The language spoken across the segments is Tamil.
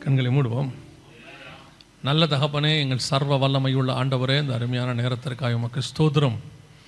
கண்களை மூடுவோம் நல்ல தகப்பனே எங்கள் சர்வ வல்லமையுள்ள ஆண்டவரே இந்த அருமையான நேரத்திற்காக உமக்கு ஸ்தோத்திரம்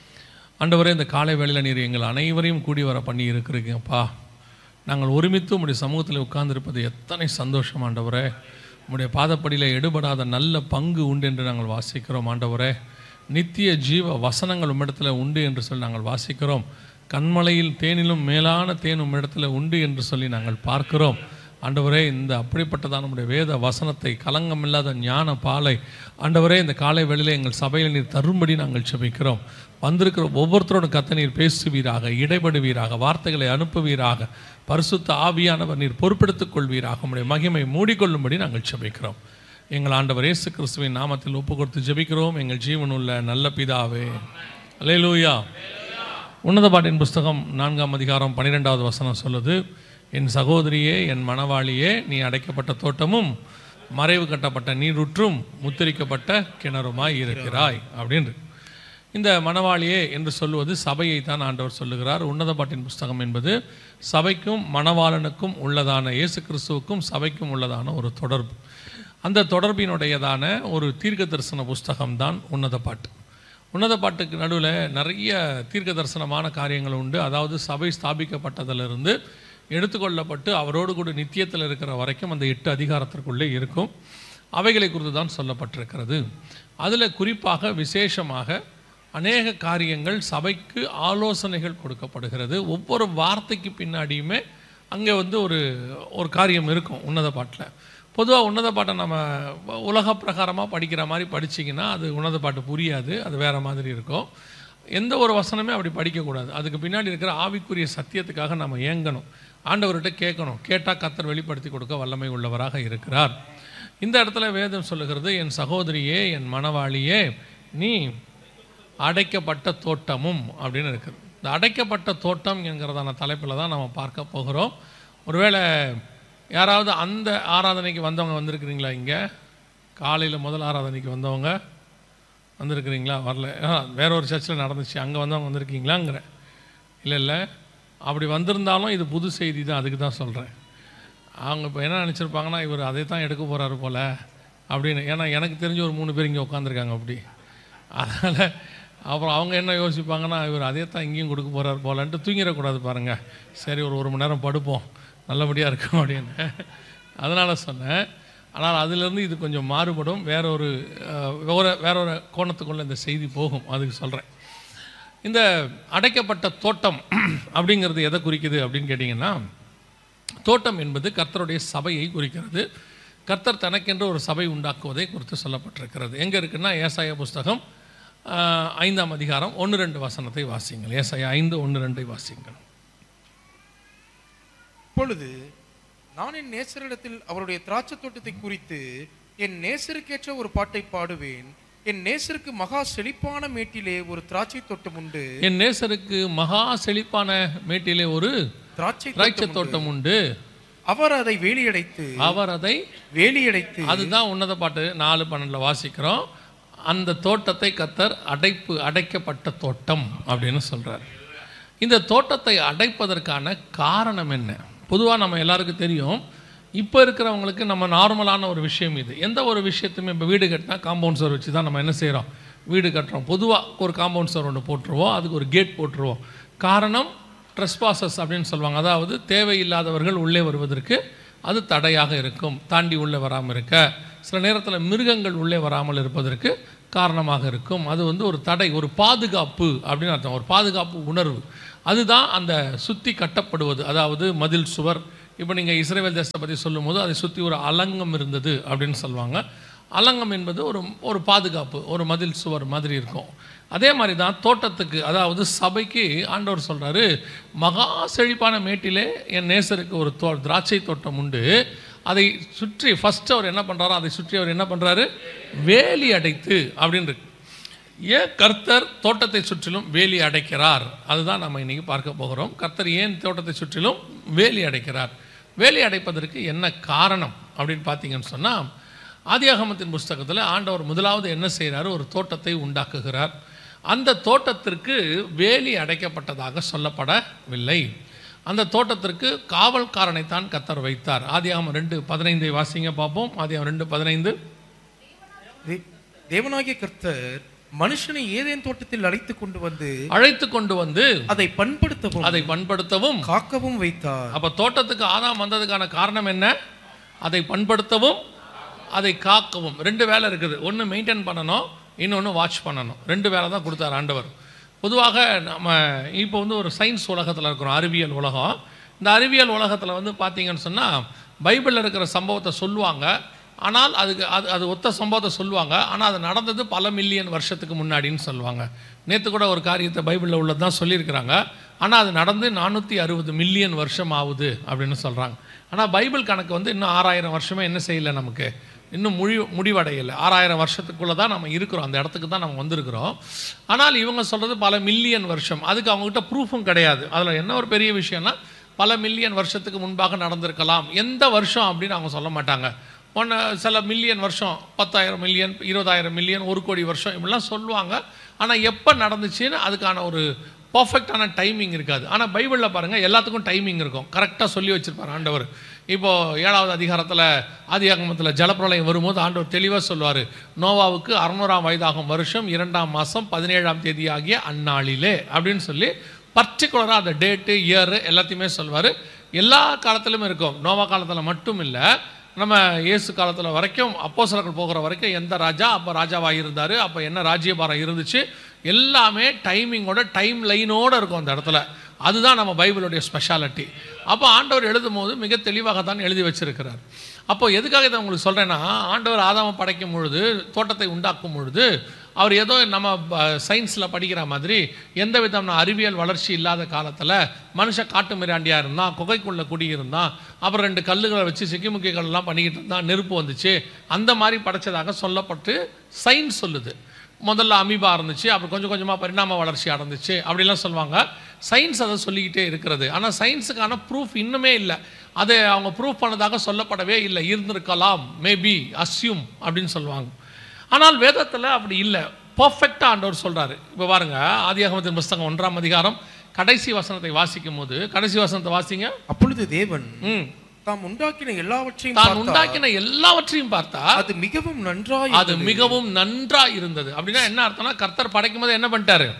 ஆண்டவரே இந்த காலை வேளையில் நீர் எங்கள் அனைவரையும் கூடி வர பண்ணி இருக்கிறீங்கப்பா நாங்கள் ஒருமித்து உம்முடைய சமூகத்தில் உட்கார்ந்திருப்பது எத்தனை சந்தோஷம் ஆண்டவரே உம்முடைய பாதப்படியில் எடுபடாத நல்ல பங்கு உண்டு என்று நாங்கள் வாசிக்கிறோம் ஆண்டவரே நித்திய ஜீவ வசனங்கள் உம்மிடத்தில் உண்டு என்று சொல்லி நாங்கள் வாசிக்கிறோம் கண்மலையில் தேனிலும் மேலான தேன் உம்மிடத்தில் உண்டு என்று சொல்லி நாங்கள் பார்க்கிறோம் ஆண்டவரே இந்த அப்படிப்பட்டதான நம்முடைய வேத வசனத்தை கலங்கமில்லாத ஞான பாலை ஆண்டவரே இந்த காலை வேளையிலே எங்கள் சபையில் நீர் தரும்படி நாங்கள் செபிக்கிறோம் வந்திருக்கிற ஒவ்வொருத்தரோட கத்த நீர் பேசுவீராக இடைபடுவீராக வார்த்தைகளை அனுப்புவீராக பரிசுத்த ஆவியானவர் நீர் பொறுப்பெடுத்துக் கொள்வீராக உம்முடைய மகிமை மூடிக்கொள்ளும்படி நாங்கள் செபிக்கிறோம் எங்கள் ஆண்டவர் இயேசு கிறிஸ்துவின் நாமத்தில் ஒப்பு கொடுத்து ஜெபிக்கிறோம் எங்கள் ஜீவனுள்ள நல்ல பிதாவே அல்லேலூயா உன்னத பாட்டின் புஸ்தகம் நான்காம் அதிகாரம் பன்னிரெண்டாவது வசனம் சொல்லுது என் சகோதரியே என் மணவாளியே நீ அடைக்கப்பட்ட தோட்டமும் மறைவு கட்டப்பட்ட நீரூற்றும் முத்திரிக்கப்பட்ட கிணறுமாய் இருக்கிறாய் அப்படின்னு இந்த மணவாளியே என்று சொல்லுவது சபையை தான் ஆண்டவர் சொல்லுகிறார் உன்னத பாட்டின் புஸ்தகம் என்பது சபைக்கும் மணவாளனுக்கும் உள்ளதான இயேசு கிறிஸ்துவுக்கும் சபைக்கும் உள்ளதான ஒரு தொடர்பு அந்த தொடர்பினுடையதான ஒரு தீர்க்க தரிசன புஸ்தகம் தான் உன்னத பாட்டு உன்னத பாட்டுக்கு நடுவில் நிறைய தீர்க்க தரிசனமான காரியங்கள் உண்டு அதாவது சபை ஸ்தாபிக்கப்பட்டதிலிருந்து எடுத்துக்கொள்ளப்பட்டு அவரோடு கூட நித்தியத்தில் இருக்கிற வரைக்கும் அந்த எட்டு அதிகாரத்திற்குள்ளே இருக்கும் அவைகளை குறித்து தான் சொல்லப்பட்டிருக்கிறது அதில் குறிப்பாக விசேஷமாக அநேக காரியங்கள் சபைக்கு ஆலோசனைகள் கொடுக்கப்படுகிறது ஒவ்வொரு வார்த்தைக்கு பின்னாடியுமே அங்கே வந்து ஒரு ஒரு காரியம் இருக்கும் உன்னத பாட்டில் பொதுவாக உன்னத பாட்டை நம்ம உலக பிரகாரமாக படிக்கிற மாதிரி படிச்சிங்கன்னா அது உன்னத பாட்டு புரியாது அது வேறு மாதிரி இருக்கும் எந்த ஒரு வசனமே அப்படி படிக்கக்கூடாது அதுக்கு பின்னாடி இருக்கிற ஆவிக்குரிய சத்தியத்துக்காக நம்ம ஏங்கணும் ஆண்டவர்கிட்ட கேட்கணும் கேட்டால் கத்தர் வெளிப்படுத்தி கொடுக்க வல்லமை உள்ளவராக இருக்கிறார் இந்த இடத்துல வேதம் சொல்லுகிறது என் சகோதரியே என் மணவாளியே நீ அடைக்கப்பட்ட தோட்டமும் அப்படின்னு இருக்குது இந்த அடைக்கப்பட்ட தோட்டம் என்கிறதான தலைப்பில் தான் நம்ம பார்க்க போகிறோம் ஒருவேளை யாராவது அந்த ஆராதனைக்கு வந்தவங்க வந்திருக்கிறீங்களா இங்கே காலையில் முதல் ஆராதனைக்கு வந்தவங்க வந்திருக்கிறீங்களா வரல ஆ, வேற ஒரு சர்ச்சில் நடந்துச்சு அங்கே வந்தவங்க வந்திருக்கீங்களாங்கிற இல்லை இல்லை அப்படி வந்திருந்தாலும் இது புது செய்தி தான் அதுக்கு தான் சொல்கிறேன் அவங்க இப்போ என்ன நினச்சிருப்பாங்கன்னா இவர் அதை தான் எடுக்க போகிறாரு போல் அப்படின்னு ஏன்னா எனக்கு தெரிஞ்ச ஒரு மூணு பேர் இங்கே உட்காந்துருக்காங்க அப்படி அதனால் அப்புறம் அவங்க என்ன யோசிப்பாங்கன்னா இவர் அதே தான் இங்கேயும் கொடுக்க போகிறார் போலன்ட்டு தூங்கிடக்கூடாது பாருங்கள் சரி ஒரு ஒரு மணி நேரம் படுப்போம் நல்லபடியாக இருக்கும் அப்படின்னு அதனால் சொன்னேன் ஆனால் அதிலிருந்து இது கொஞ்சம் மாறுபடும் வேற ஒரு அஹ், வேற வேற ஒரு கோணத்துக்குள்ளே இந்த செய்தி போகும் அதுக்கு சொல்கிறேன் இந்த அடைக்கப்பட்ட தோட்டம் அப்படிங்கிறது எதை குறிக்குது அப்படின்னு கேட்டிங்கன்னா தோட்டம் என்பது கர்த்தருடைய சபையை குறிக்கிறது கர்த்தர் தனக்கென்று ஒரு சபை உண்டாக்குவதை குறித்து சொல்லப்பட்டிருக்கிறது எங்கே இருக்குன்னா ஏசாயா புஸ்தகம் ஆஹ், ஐந்தாம் அதிகாரம் ஒன்று ரெண்டு வசனத்தை வாசிங்கள் ஏசாயா ஐந்து ஒன்று ரெண்டை வாசிங்கள் இப்பொழுது நான் என் நேசரிடத்தில் அவருடைய திராட்சை தோட்டத்தை குறித்து என் நேசருக்கேற்ற ஒரு பாட்டை பாடுவேன் என் நேசருக்கு மகா செழிப்பான மேட்டிலே ஒரு திராட்சை தோட்டம் உண்டு என் நேசருக்கு மகா செழிப்பான மேட்டிலே ஒரு திராட்சை திராட்சை தோட்டம் உண்டு. தோட்டம் உண்டு அவர் அதை வேலியடைத்து அவர் அதை வேலியடைத்து அதுதான் உன்னத பாட்டு நாலு பன்னெண்டில் வாசிக்கிறோம் அந்த தோட்டத்தை கத்தர் அடைப்பு அடைக்கப்பட்ட தோட்டம் அப்படின்னு சொல்றார் இந்த தோட்டத்தை அடைப்பதற்கான காரணம் என்ன பொதுவாக நம்ம எல்லாருக்கும் தெரியும் இப்போ இருக்கிறவங்களுக்கு நம்ம நார்மலான ஒரு விஷயம் இது எந்த ஒரு விஷயத்தையுமே இப்போ வீடு கட்டினா காம்பவுண்ட் சுவர் வச்சு தான் நம்ம என்ன செய்கிறோம் வீடு கட்டுறோம் பொதுவாக ஒரு காம்பவுண்ட் சுவர் ஒன்று போட்டுருவோம் அதுக்கு ஒரு கேட் போட்டுருவோம் காரணம் ட்ரெஸ்பாசஸ் அப்படின்னு சொல்லுவாங்க அதாவது தேவையில்லாதவர்கள் உள்ளே வருவதற்கு அது தடையாக இருக்கும் தாண்டி உள்ளே வராமல் இருக்க சில நேரத்தில் மிருகங்கள் உள்ளே வராமல் இருப்பதற்கு காரணமாக இருக்கும் அது வந்து ஒரு தடை ஒரு பாதுகாப்பு அப்படின்னு அர்த்தம் ஒரு பாதுகாப்பு உணர்வு அதுதான் அந்த சுற்றி கட்டப்படுவது அதாவது மதில் சுவர் இப்போ நீங்கள் இஸ்ரேல் தேசத்தை பற்றி சொல்லும்போது அதை சுற்றி ஒரு அலங்கம் இருந்தது அப்படின்னு சொல்லுவாங்க அலங்கம் என்பது ஒரு ஒரு பாதுகாப்பு ஒரு மதில் சுவர் மாதிரி இருக்கும் அதே மாதிரி தான் தோட்டத்துக்கு அதாவது சபைக்கு ஆண்டவர் சொல்றாரு மகா செழிப்பான மேட்டிலே என் நேசருக்கு ஒரு தோ திராட்சை தோட்டம் உண்டு அதை சுற்றி ஃபர்ஸ்ட் அவர் என்ன பண்றாரோ அதை சுற்றி அவர் என்ன பண்றாரு வேலி அடைத்து அப்படின்னு இருக்கு ஏன் கர்த்தர் தோட்டத்தை சுற்றிலும் வேலி அடைக்கிறார் அதுதான் நம்ம இன்னைக்கு பார்க்க போகிறோம் கர்த்தர் ஏன் தோட்டத்தை சுற்றிலும் வேலி அடைக்கிறார் வேலி அடைப்பதற்கு என்ன காரணம் அப்படின்னு பார்த்தீங்கன்னு சொன்னால் ஆதியாகமத்தின் புஸ்தகத்தில் ஆண்டவர் முதலாவது என்ன செய்கிறாரு ஒரு தோட்டத்தை உண்டாக்குகிறார் அந்த தோட்டத்திற்கு வேலி அடைக்கப்பட்டதாக சொல்லப்படவில்லை அந்த தோட்டத்திற்கு காவல்காரனைத்தான் கத்தர் வைத்தார் ஆதியாகமம் ரெண்டு பதினைந்தை வாசிங்க பார்ப்போம் ஆதியாகமம் ரெண்டு பதினைந்து தே- தேவனாகிய கர்த்தர் மனுஷனை ஏதேன் தோட்டத்தில் அழைத்து கொண்டு வந்து அழைத்து கொண்டு வந்து அதை பண்படுத்தவும் அதை பண்படுத்தவும் காக்கவும் வைத்தார் அப்ப தோட்டத்துக்கு ஆதாம் வந்ததுக்கான காரணம் என்ன அதை பண்படுத்தவும் அதை காக்கவும் ரெண்டு வேலை இருக்குது ஒன்று மெயின்டைன் பண்ணணும் இன்னொன்று வாட்ச் பண்ணணும் ரெண்டு வேலை தான் கொடுத்தார் ஆண்டவர் பொதுவாக நம்ம இப்போ வந்து ஒரு சயின்ஸ் உலகத்தில் இருக்கிறோம் அறிவியல் உலகம் இந்த அறிவியல் உலகத்தில் வந்து பார்த்தீங்கன்னு சொன்னால் பைபிளில் இருக்கிற சம்பவத்தை சொல்லுவாங்க ஆனால் அதுக்கு அது அது ஒத்த சம்பவத்தை சொல்லுவாங்க ஆனால் அது நடந்தது பல மில்லியன் வருஷத்துக்கு முன்னாடின்னு சொல்லுவாங்க நேற்று கூட ஒரு காரியத்தை பைபிளில் உள்ளது தான் சொல்லியிருக்கிறாங்க ஆனால் அது நடந்து நானூற்றி அறுபது மில்லியன் வருஷம் ஆகுது அப்படின்னு சொல்கிறாங்க ஆனால் பைபிள் கணக்கு வந்து இன்னும் ஆறாயிரம் வருஷமே என்ன செய்யலை நமக்கு இன்னும் முடி முடிவடையலை ஆறாயிரம் வருஷத்துக்குள்ளே தான் நம்ம இருக்கிறோம் அந்த இடத்துக்கு தான் நம்ம வந்திருக்கிறோம் ஆனால் இவங்க சொல்கிறது பல மில்லியன் வருஷம் அதுக்கு அவங்ககிட்ட ப்ரூஃபும் கிடையாது அதில் என்ன ஒரு பெரிய விஷயம்னா பல மில்லியன் வருஷத்துக்கு முன்பாக நடந்திருக்கலாம் எந்த வருஷம் அப்படின்னு அவங்க சொல்ல மாட்டாங்க ஒன்று சில மில்லியன் வருஷம் பத்தாயிரம் மில்லியன் இருபதாயிரம் மில்லியன் ஒரு கோடி வருஷம் இப்படிலாம் சொல்லுவாங்க ஆனால் எப்போ நடந்துச்சுன்னு அதுக்கான ஒரு பர்ஃபெக்டான டைமிங் இருக்காது ஆனால் பைபிளில் பாருங்கள் எல்லாத்துக்கும் டைமிங் இருக்கும் கரெக்டாக சொல்லி வச்சிருப்பார் ஆண்டவர் இப்போது ஏழாவது அதிகாரத்தில் ஆதியாகமத்தில் ஜலப்பிரளயம் வரும்போது ஆண்டவர் தெளிவாக சொல்லுவார் நோவாவுக்கு அறுநூறாம் வயதாகும் வருஷம் இரண்டாம் மாதம் பதினேழாம் தேதி ஆகிய அந்நாளிலே அப்படின்னு சொல்லி பர்டிகுலராக அந்த டேட்டு இயரு எல்லாத்தையுமே சொல்வார் எல்லா காலத்திலும் இருக்கும் நோவா காலத்தில் மட்டும் இல்லை நம்ம இயேசு காலத்தில் வரைக்கும் அப்போஸ்தலர்கள் போகிற வரைக்கும் எந்த ராஜா அப்போ ராஜாவாக இருந்தார் அப்போ என்ன ராஜ்யபாரம் இருந்துச்சு எல்லாமே டைமிங்கோட டைம் லைனோட இருக்கும் அந்த இடத்துல அதுதான் நம்ம பைபிளுடைய ஸ்பெஷாலிட்டி அப்போ ஆண்டவர் எழுதும் போது மிக தெளிவாக தான் எழுதி வச்சிருக்கிறார் அப்போ எதுக்காக இதை உங்களுக்கு சொல்கிறேன்னா ஆண்டவர் ஆதாம படைக்கும் பொழுது தோட்டத்தை உண்டாக்கும் பொழுது அவர் ஏதோ நம்ம சயின்ஸில் படிக்கிற மாதிரி எந்த விதமான அறிவியல் வளர்ச்சி இல்லாத காலத்தில் மனுஷன் காட்டு மிராண்டியாக இருந்தான் குகைக்குள்ளே குடியிருந்தான் அப்புறம் ரெண்டு கல்லுகளை வச்சு சிக்கிமுக்கி கல்லாம் பண்ணிக்கிட்டு இருந்தான் நெருப்பு வந்துச்சு அந்த மாதிரி படைச்சதாக சொல்லப்பட்டு சயின்ஸ் சொல்லுது முதல்ல அமீபா இருந்துச்சு அப்புறம் கொஞ்சம் கொஞ்சமாக பரிணாம வளர்ச்சி அடைந்துச்சு அப்படிலாம் சொல்லுவாங்க சயின்ஸ் அதை சொல்லிக்கிட்டே இருக்கிறது ஆனால் சயின்ஸுக்கான ப்ரூஃப் இன்னுமே இல்லை அதை அவங்க ப்ரூஃப் பண்ணதாக சொல்லப்படவே இல்லை இருந்திருக்கலாம் மேபி அஸ்யூம் அப்படின்னு சொல்லுவாங்க ஆனால் வேதத்தில் அப்படி இல்லை பர்ஃபெக்டாக ஆண்டவர் சொல்கிறாரு இப்போ பாருங்க ஆதியாகமத்தின் புஸ்தகம் ஒன்றாம் அதிகாரம் கடைசி வசனத்தை வாசிக்கும் போது கடைசி வசனத்தை வாசிங்க அப்பொழுது தேவன் ம் தாம் உண்டாக்கின எல்லாவற்றையும் தான் பார்த்தார். உண்டாக்கின எல்லாவற்றையும் பார்த்தா அது மிகவும் நன்றாய் அது மிகவும் நன்றா இருந்தது அப்படின்னா என்ன அர்த்தம்னா கர்த்தர் படைக்கும் போது என்ன பண்ணிட்டாரு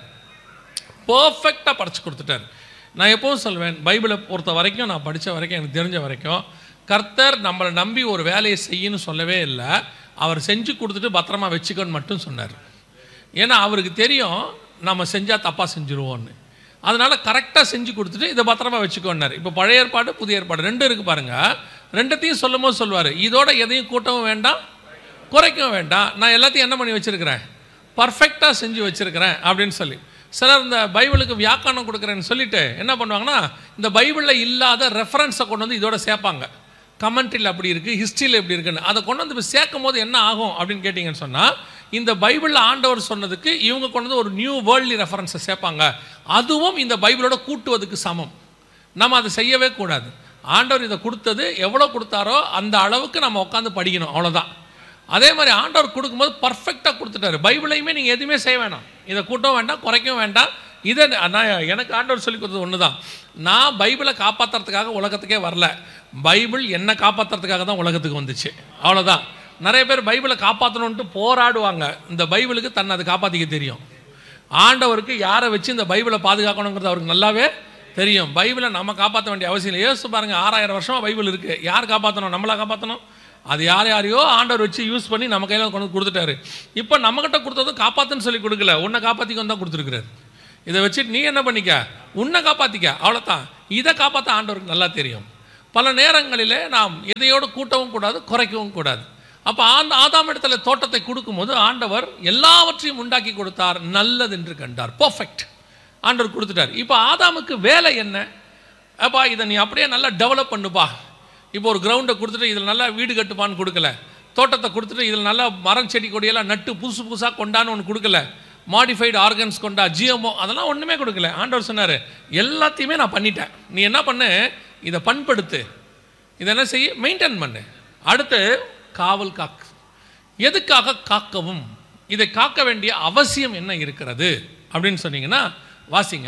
பர்ஃபெக்டாக படைச்சு கொடுத்துட்டாரு நான் எப்பவும் சொல்வேன் பைபிளை பொறுத்த வரைக்கும் நான் படித்த வரைக்கும் எனக்கு தெரிஞ்ச வரைக்கும் கர்த்தர் நம்மளை நம்பி ஒரு வேலையை செய்யணும்னு சொல்லவே இல்லை அவர் செஞ்சு கொடுத்துட்டு பத்திரமா வச்சுக்கோன்னு மட்டும் சொன்னார் ஏன்னா அவருக்கு தெரியும் நம்ம செஞ்சால் தப்பாக செஞ்சுருவோன்னு அதனால கரெக்டாக செஞ்சு கொடுத்துட்டு இதை பத்திரமா வச்சுக்கோன்னாரு இப்போ பழைய ஏற்பாடு புதிய ஏற்பாடு ரெண்டும் இருக்குது பாருங்க ரெண்டத்தையும் சொல்லும் போது சொல்லுவார் இதோட எதையும் கூட்டவும் வேண்டாம் குறைக்கவும் வேண்டாம் நான் எல்லாத்தையும் என்ன பண்ணி வச்சிருக்கிறேன் பர்ஃபெக்டாக செஞ்சு வச்சிருக்கிறேன் அப்படின்னு சொல்லி சிலர் இந்த பைபிளுக்கு வியாக்கானம் கொடுக்குறேன்னு சொல்லிட்டு என்ன பண்ணுவாங்கன்னா இந்த பைபிளில் இல்லாத ரெஃபரன்ஸை கொண்டு வந்து இதோட சேர்ப்பாங்க கமெண்ட்ரியில் அப்படி இருக்குது ஹிஸ்ட்ரியில் எப்படி இருக்குன்னு அதை கொண்டு வந்து இப்போ சேர்க்கும் போது என்ன ஆகும் அப்படின்னு கேட்டிங்கன்னு சொன்னால் இந்த பைபிளில் ஆண்டவர் சொன்னதுக்கு இவங்க கொண்டு வந்து ஒரு நியூ வேர்ல்ட்லி ரெஃபரன்ஸை சேர்ப்பாங்க அதுவும் இந்த பைபிளோட கூட்டுவதுக்கு சமம் நம்ம அதை செய்யவே கூடாது ஆண்டவர் இதை கொடுத்தது எவ்வளோ கொடுத்தாரோ அந்த அளவுக்கு நம்ம உட்காந்து படிக்கணும் அவ்வளோதான் அதே மாதிரி ஆண்டவர் கொடுக்கும்போது பர்ஃபெக்டாக கொடுத்துட்டாரு பைபிளையுமே நீங்கள் எதுவுமே செய்ய வேணாம் இதை கூட்டவும் வேண்டாம் குறைக்கவும் வேண்டாம் இதை நான் எனக்கு ஆண்டவர் சொல்லி கொடுத்தது ஒன்று தான் நான் பைபிளை காப்பாற்றுறதுக்காக உலகத்துக்கே வரல பைபிள் என்னை காப்பாற்றுறதுக்காக தான் உலகத்துக்கு வந்துச்சு அவ்வளோதான் நிறைய பேர் பைபிளை காப்பாற்றணுன்ட்டு போராடுவாங்க இந்த பைபிளுக்கு தன்னை அதை காப்பாற்றிக்க தெரியும் ஆண்டவருக்கு யாரை வச்சு இந்த பைபிளை பாதுகாக்கணுங்கிறது அவருக்கு நல்லாவே தெரியும் பைபிளை நம்ம காப்பாற்ற வேண்டிய அவசியம் இல்லை யோசிச்சு பாருங்க ஆறாயிரம் வருஷமா பைபிள் இருக்கு யார் காப்பாற்றணும் நம்மளா காப்பாற்றணும் அது யார் யாரையோ ஆண்டவர் வச்சு யூஸ் பண்ணி நம்ம கையில் கொண்டு வந்து கொடுத்துட்டாரு இப்போ நம்மகிட்ட கொடுத்ததும் காப்பாத்துன்னு சொல்லி கொடுக்கல உன்னை காப்பாற்றிக்கொண்டு தான் கொடுத்துருக்குறாரு இதை வச்சுட்டு நீ என்ன பண்ணிக்க உன்னை காப்பாற்றிக்க அவ்வளோதான் இதை காப்பாற்ற ஆண்டவருக்கு நல்லா தெரியும் பல நேரங்களிலே நாம் எதையோடு கூட்டவும் கூடாது குறைக்கவும் கூடாது அப்போ ஆந்த ஆதாம் இடத்துல தோட்டத்தை கொடுக்கும்போது ஆண்டவர் எல்லாவற்றையும் உண்டாக்கி கொடுத்தார் நல்லது என்று கண்டார் பர்ஃபெக்ட் ஆண்டவர் கொடுத்துட்டார் இப்போ ஆதாமுக்கு வேலை என்ன அப்பா இதை நீ அப்படியே நல்லா டெவலப் பண்ணுப்பா இப்போ ஒரு கிரவுண்டை கொடுத்துட்டு இதில் நல்லா வீடு கட்டுப்பான்னு கொடுக்கல தோட்டத்தை கொடுத்துட்டு இதில் நல்லா மரம் செடி கொடியெல்லாம் நட்டு புதுசு புதுசாக கொண்டான்னு ஒன்று கொடுக்கல மாடிஃபைடு ஆர்கன்ஸ் கொண்டா ஜிஎம்ஓ அதெல்லாம் ஒன்றுமே கொடுக்கல ஆண்டவர் சொன்னார் எல்லாத்தையுமே நான் பண்ணிட்டேன் நீ என்ன பண்ணு இதை பண்படுத்து இதை என்ன செய்ய மெயின்டைன் பண்ணு அடுத்து காவல் காக்கு எதுக்காக காக்கவும் இதை காக்க வேண்டிய அவசியம் என்ன இருக்கிறது அப்படின்னு சொன்னீங்கன்னா வாசிங்க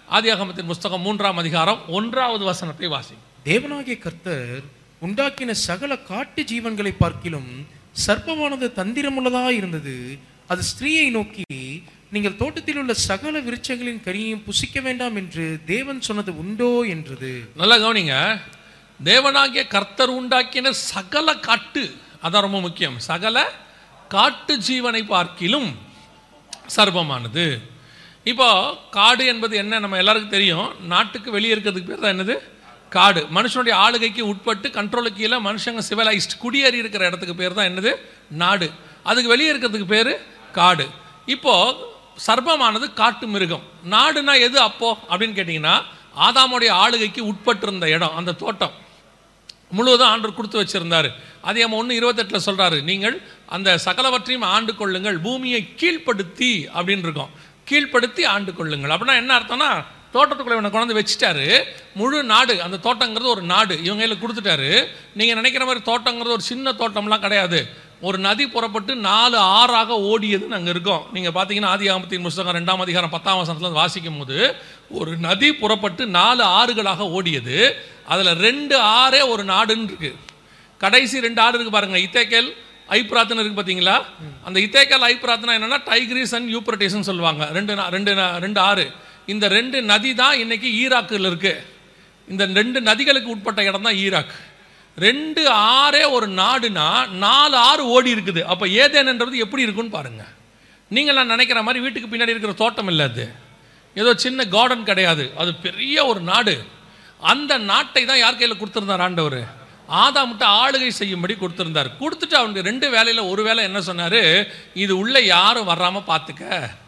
ஆதியாகமத்தின் புஸ்தகம் மூன்றாம் அதிகாரம் ஒன்றாவது வசனத்தை வாசி தேவனாகிய கர்த்தர் உண்டாக்கின சகல காட்டு ஜீவன்களை பார்க்கிலும் சர்ப்பமானது தந்திரமுள்ளதா இருந்தது அது ஸ்திரீயை நோக்கி நீங்கள் தோட்டத்தில் உள்ள சகல விருட்சங்களின் கனியையும் புசிக்க வேண்டாம் என்று தேவன் சொன்னது உண்டோ என்றது நல்லா கவனிங்க தேவனாகிய கர்த்தர் உண்டாக்கின சகல காட்டு அதான் ரொம்ப முக்கியம் சகல காட்டு ஜீவனை பார்க்கிலும் சர்ப்பமானது இப்போ காடு என்பது என்ன நம்ம எல்லாருக்கும் தெரியும் நாட்டுக்கு வெளியே இருக்கிறதுக்கு பேர் தான் என்னது காடு மனுஷனுடைய ஆளுகைக்கு உட்பட்டு கண்ட்ரோலுக்கு கீழே மனுஷங்க சிவிலைஸ்ட் குடியேறி இருக்கிற இடத்துக்கு பேர் தான் என்னது நாடு அதுக்கு வெளியே இருக்கிறதுக்கு பேர் காடு இப்போ சர்ப்பமானது காட்டு மிருகம் நாடுனா எது அப்போ அப்படின்னு கேட்டிங்கன்னா ஆதாமுடைய ஆளுகைக்கு உட்பட்டிருந்த இடம் அந்த தோட்டம் முழுவதும் ஆண்டு கொடுத்து வச்சிருந்தாரு அதே ஒன்று இருபத்தெட்டில் சொல்றாரு நீங்கள் அந்த சகலவற்றையும் ஆண்டு கொள்ளுங்கள் பூமியை கீழ்ப்படுத்தி அப்படின்னு இருக்கும் கீழ்ப்படுத்தி ஆண்டு கொள்ளுங்கள் அப்படின்னா என்ன அர்த்தம்னா தோட்டத்துக்குள்ள இவனை கொண்டாந்து வச்சுட்டாரு முழு நாடு அந்த தோட்டங்கிறது ஒரு நாடு இவங்க கையில் கொடுத்துட்டாரு நீங்கள் நினைக்கிற மாதிரி தோட்டங்கிறது ஒரு சின்ன தோட்டம்லாம் கிடையாது ஒரு நதி புறப்பட்டு நாலு ஆறாக ஓடியதுன்னு அங்கே இருக்கும் நீங்கள் பார்த்தீங்கன்னா ஆதி ஆமத்தின் புஸ்தகம் ரெண்டாம் அதிகாரம் பத்தாம் வசனத்தில் வாசிக்கும் போது ஒரு நதி புறப்பட்டு நாலு ஆறுகளாக ஓடியது அதில் ரெண்டு ஆறே ஒரு நாடுன்னு இருக்கு கடைசி ரெண்டு ஆறு இருக்கு பாருங்க இத்தேக்கல் ஐப்ராத்னு இருக்கு பார்த்தீங்களா அந்த இத்தேக்கல் ஐப்ராத்னா என்னன்னா டைக்ரீஸ் அண்ட் யூப்ரட்டிஸ்ன்னு சொல்லுவாங்க ரெண்டு நா- ரெண்டு நா- ரெண்டு ஆறு இந்த ரெண்டு நதி தான் இன்னைக்கு ஈராக்கில் இருக்கு இந்த ரெண்டு நதிகளுக்கு உட்பட்ட இடம் தான் ஈராக் ரெண்டு ஆறே ஒரு நாடுனா நாலு ஆறு ஓடி இருக்குது அப்போ ஏதேனன்றது எப்படி இருக்குன்னு பாருங்க நீங்கள் நான் நினைக்கிற மாதிரி வீட்டுக்கு பின்னாடி இருக்கிற தோட்டம் இல்லை அது ஏதோ சின்ன கார்டன் கிடையாது அது பெரிய ஒரு நாடு அந்த நாட்டை தான் யார் கையில் கொடுத்துருந்தார் ஆண்டவர் ஆதாம்கிட்ட ஆளுகை செய்யும்படி கொடுத்துருந்தார் கொடுத்துட்டு அவனுக்கு ரெண்டு வேலையில் ஒரு வேலை என்ன சொன்னார் இது உள்ள யாரும் வராமல் பார்த்துக்க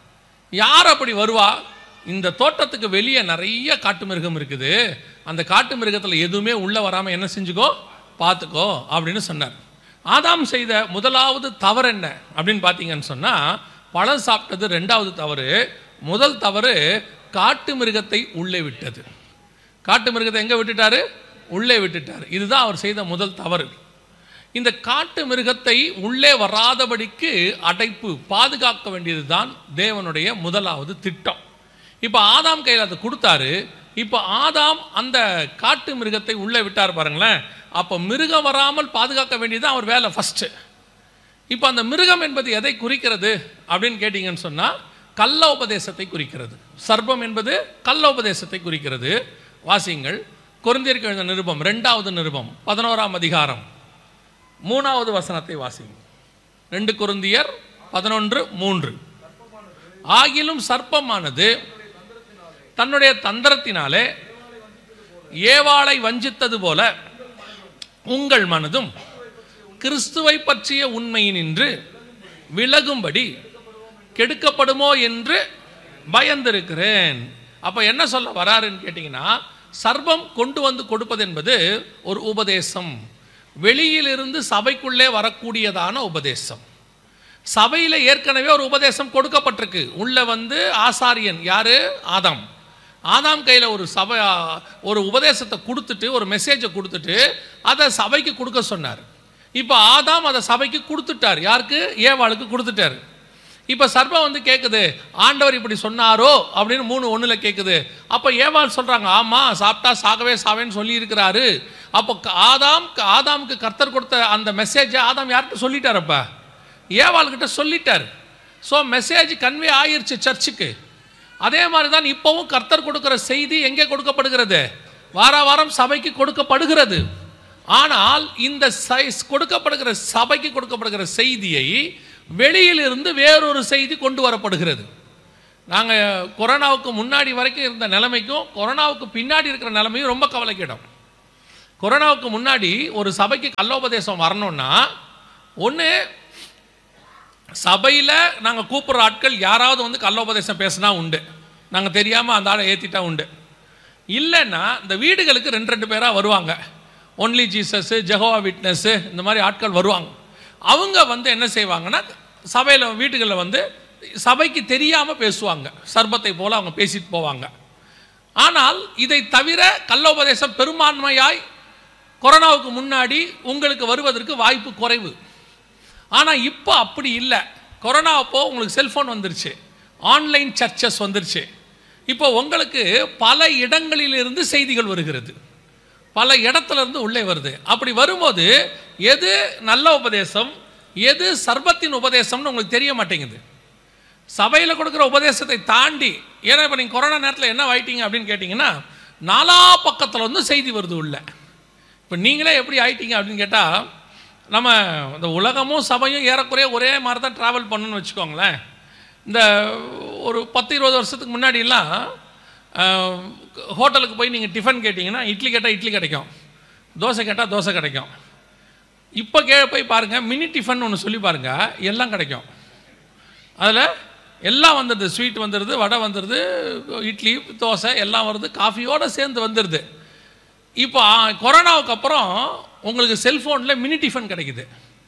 யார் அப்படி வருவா இந்த தோட்டத்துக்கு வெளியே நிறைய காட்டு மிருகம் இருக்குது அந்த காட்டு மிருகத்தில் எதுவுமே உள்ளே வராமல் என்ன செஞ்சுக்கோ பார்த்துக்கோ அப்படின்னு சொன்னார் ஆதாம் செய்த முதலாவது தவறு என்ன அப்படின்னு பார்த்தீங்கன்னு சொன்னால் பழம் சாப்பிட்டது ரெண்டாவது தவறு முதல் தவறு காட்டு மிருகத்தை உள்ளே விட்டது காட்டு மிருகத்தை எங்கே விட்டுட்டாரு உள்ளே விட்டுட்டார் இதுதான் அவர் செய்த முதல் தவறு இந்த காட்டு மிருகத்தை உள்ளே வராதபடிக்கு அடைப்பு பாதுகாக்க வேண்டியது தான் தேவனுடைய முதலாவது திட்டம் இப்போ ஆதாம் கையில் அதை கொடுத்தாரு இப்போ ஆதாம் அந்த காட்டு மிருகத்தை உள்ளே விட்டார் பாருங்களேன் அப்போ மிருகம் வராமல் பாதுகாக்க வேண்டியது அவர் வேலை ஃபஸ்ட்டு இப்போ அந்த மிருகம் என்பது எதை குறிக்கிறது அப்படின்னு கேட்டிங்கன்னு சொன்னால் கள்ள உபதேசத்தை குறிக்கிறது சர்ப்பம் என்பது கள்ள உபதேசத்தை குறிக்கிறது வாசியுங்கள் கொரிந்தியருக்கு எழுந்த நிருபம் ரெண்டாவது நிருபம் பதினோராம் அதிகாரம் மூணாவது வசனத்தை வாசிங்க ரெண்டு கொரிந்தியர் பதினொன்று மூன்று ஆகிலும் சர்ப்பமானது தன்னுடைய தந்திரத்தினாலே ஏவாளை வஞ்சித்தது போல உங்கள் மனதும் கிறிஸ்துவை பற்றிய உண்மையினின்று விலகும்படி கெடுக்கப்படுமோ என்று பயந்திருக்கிறேன் அப்ப என்ன சொல்ல வராருன்னு கேட்டிங்கன்னா சர்வம் கொண்டு வந்து கொடுப்பது என்பது ஒரு உபதேசம் வெளியிலிருந்து சபைக்குள்ளே வரக்கூடியதான உபதேசம் சபையில் ஏற்கனவே ஒரு உபதேசம் கொடுக்கப்பட்டிருக்கு உள்ள வந்து ஆசாரியன் யாரு ஆதாம் ஆதாம் கையில் ஒரு சபை ஒரு உபதேசத்தை கொடுத்துட்டு ஒரு மெசேஜை கொடுத்துட்டு அதை சபைக்கு கொடுக்க சொன்னார் இப்போ ஆதாம் அதை சபைக்கு கொடுத்துட்டார் யாருக்கு ஏவாளுக்கு கொடுத்துட்டார் இப்போ சர்பம் வந்து கேட்குது ஆண்டவர் இப்படி சொன்னாரோ அப்படின்னு மூணு ஒன்றில் கேட்குது அப்போ ஏவாள் சொல்கிறாங்க ஆமாம் சாப்பிட்டா சாகவே சாவேன்னு சொல்லி இருக்கிறாரு அப்போ க- ஆதாம் ஆதாமுக்கு கர்த்தர் கொடுத்த அந்த மெசேஜை ஆதாம் யார்கிட்ட சொல்லிட்டாரப்ப ஏவாள்கிட்ட சொல்லிட்டார் ஸோ மெசேஜ் கன்வே ஆயிருச்சு சர்ச்சுக்கு அதே மாதிரி தான் இப்போவும் கர்த்தர் கொடுக்கிற செய்தி எங்கே கொடுக்கப்படுகிறது வார வாரம் சபைக்கு கொடுக்கப்படுகிறது ஆனால் இந்த சை- கொடுக்கப்படுகிற சபைக்கு கொடுக்கப்படுகிற செய்தியை வெளியிலிருந்து வேறொரு செய்தி கொண்டு வரப்படுகிறது நாங்கள் கொரோனாவுக்கு முன்னாடி வரைக்கும் இருந்த நிலைமைக்கும் கொரோனாவுக்கு பின்னாடி இருக்கிற நிலைமையும் ரொம்ப கவலைக்கிடம் கொரோனாவுக்கு முன்னாடி ஒரு சபைக்கு கல்லோபதேசம் வரணும்னா ஒன்று சபையில் நாங்கள் கூப்பிட்ற ஆட்கள் யாராவது வந்து கல்லோபதேசம் பேசினா உண்டு நாங்கள் தெரியாமல் அந்த ஆளை ஏற்றிட்டா உண்டு இல்லைன்னா இந்த வீடுகளுக்கு ரெண்டு ரெண்டு பேராக வருவாங்க ஒன்லி ஜீசஸ்ஸு ஜெகோவா விட்னஸ்ஸு இந்த மாதிரி ஆட்கள் வருவாங்க அவங்க வந்து என்ன செய்வாங்கன்னா சபையில் வீட்டுகளில் வந்து சபைக்கு தெரியாமல் பேசுவாங்க சர்பத்தை போல் அவங்க பேசிட்டு போவாங்க ஆனால் இதை தவிர கல்லோபதேசம் பெரும்பான்மையாய் கொரோனாவுக்கு முன்னாடி உங்களுக்கு வருவதற்கு வாய்ப்பு குறைவு ஆனால் இப்போ அப்படி இல்லை கொரோனா அப்போ உங்களுக்கு செல்ஃபோன் வந்துருச்சு ஆன்லைன் சர்ச்சஸ் வந்துருச்சு இப்போ உங்களுக்கு பல இடங்களிலிருந்து செய்திகள் வருகிறது பல இடத்துல இருந்து உள்ளே வருது அப்படி வரும்போது எது நல்ல உபதேசம் எது சர்பத்தின் உபதேசம்னு உங்களுக்கு தெரிய மாட்டேங்குது சபையில் கொடுக்குற உபதேசத்தை தாண்டி ஏன்னா இப்போ நீங்கள் கொரோனா நேரத்தில் என்ன ஆயிட்டீங்க அப்படின்னு கேட்டிங்கன்னா நாலா பக்கத்தில் வந்து செய்தி வருது உள்ள இப்போ நீங்களே எப்படி ஆயிட்டீங்க அப்படின்னு கேட்டால் நம்ம இந்த உலகமும் சபையும் ஏறக்குறைய ஒரே மாதிரி தான் ட்ராவல் பண்ணணும்னு வச்சுக்கோங்களேன் இந்த ஒரு பத்து இருபது வருஷத்துக்கு முன்னாடிலாம் ஆஹ், ஹோட்டலுக்கு போய் நீங்கள் டிஃபன் கேட்டிங்கன்னா இட்லி கேட்டால் இட்லி கிடைக்கும் தோசை கேட்டால் தோசை கிடைக்கும் இப்போ கே போய் பாருங்கள் மினி டிஃபன் ஒன்று சொல்லி பாருங்கள் எல்லாம் கிடைக்கும் அதில் எல்லாம் வந்துடுது ஸ்வீட் வந்துடுது வடை வந்துடுது இட்லி தோசை எல்லாம் வருது காஃபியோடு சேர்ந்து வந்துடுது இப்போ ஆ, கொரோனாவுக்கு அப்புறம் உங்களுக்கு செல்ஃபோனில் மினி டிஃபன் கிடைக்குது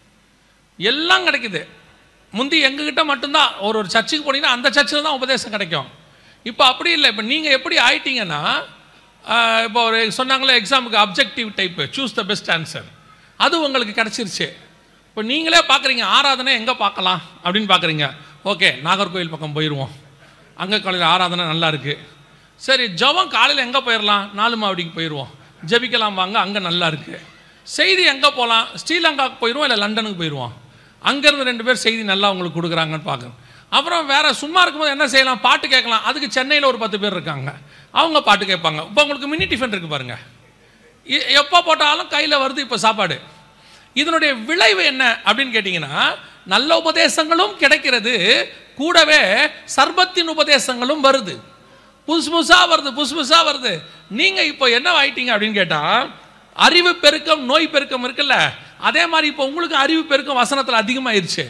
எல்லாம் கிடைக்குது முந்தி எங்ககிட்ட மட்டும்தான் ஒரு ஒரு சர்ச்சுக்கு போனீங்கன்னா அந்த சர்ச்சில் தான் உபதேசம் கிடைக்கும் இப்போ அப்படி இல்லை இப்போ நீங்கள் எப்படி ஆயிட்டீங்கன்னா ஆ, இப்போ ஒரு சொன்னாங்களே எக்ஸாமுக்கு objective type choose the best answer அது உங்களுக்கு கிடச்சிருச்சு இப்போ நீங்களே பார்க்குறீங்க ஆராதனை எங்கே பார்க்கலாம் அப்படின்னு பார்க்குறீங்க ஓகே நாகர்கோவில் பக்கம் போயிடுவோம் அங்கே காலையில் ஆராதனை நல்லா இருக்குது சரி ஜெபம் காலையில் எங்கே போயிடலாம் நாலு மாவடிக்கு போயிடுவோம் ஜெபிக்கலாம் வாங்க அங்கே நல்லா இருக்குது செய்தி எங்கே போகலாம் ஸ்ரீலங்காவுக்கு போயிடுவோம் இல்லை லண்டனுக்கு போயிடுவோம் அங்கேருந்து ரெண்டு பேர் செய்தி நல்லா உங்களுக்கு கொடுக்குறாங்கன்னு பார்க்கணும் அப்புறம் வேற சும்மா இருக்கும்போது என்ன செய்யலாம் பாட்டு கேட்கலாம் அதுக்கு சென்னையில் ஒரு பத்து பேர் இருக்காங்க அவங்க பாட்டு கேட்பாங்க இப்போ உங்களுக்கு மினி டிஃபன் இருக்கு பாருங்க எ- எப்போ போட்டாலும் கையில் வருது இப்போ சாப்பாடு இதனுடைய விளைவு என்ன அப்படின்னு கேட்டிங்கன்னா நல்ல உபதேசங்களும் கிடைக்கிறது கூடவே சர்பத்தின் உபதேசங்களும் வருது புதுசு புதுசாக வருது புதுசு புதுசாக வருது நீங்கள் இப்போ என்ன ஆயிட்டீங்க அப்படின்னு கேட்டால் அறிவு பெருக்கம் நோய் பெருக்கம் இருக்குல்ல அதே மாதிரி இப்போ உங்களுக்கு அறிவு பெருக்கம் வசனத்தில் அதிகமாயிருச்சு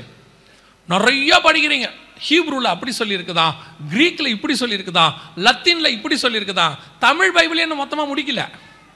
நிறைய படிக்கிறீங்க ஹீப்ரூல அப்படி சொல்லியிருக்குதா கிரீக்கில் இப்படி சொல்லியிருக்குதா லத்தீனில் இப்படி சொல்லியிருக்குதா தமிழ் பைபிளே இன்னும் மொத்தமாக முடிக்கல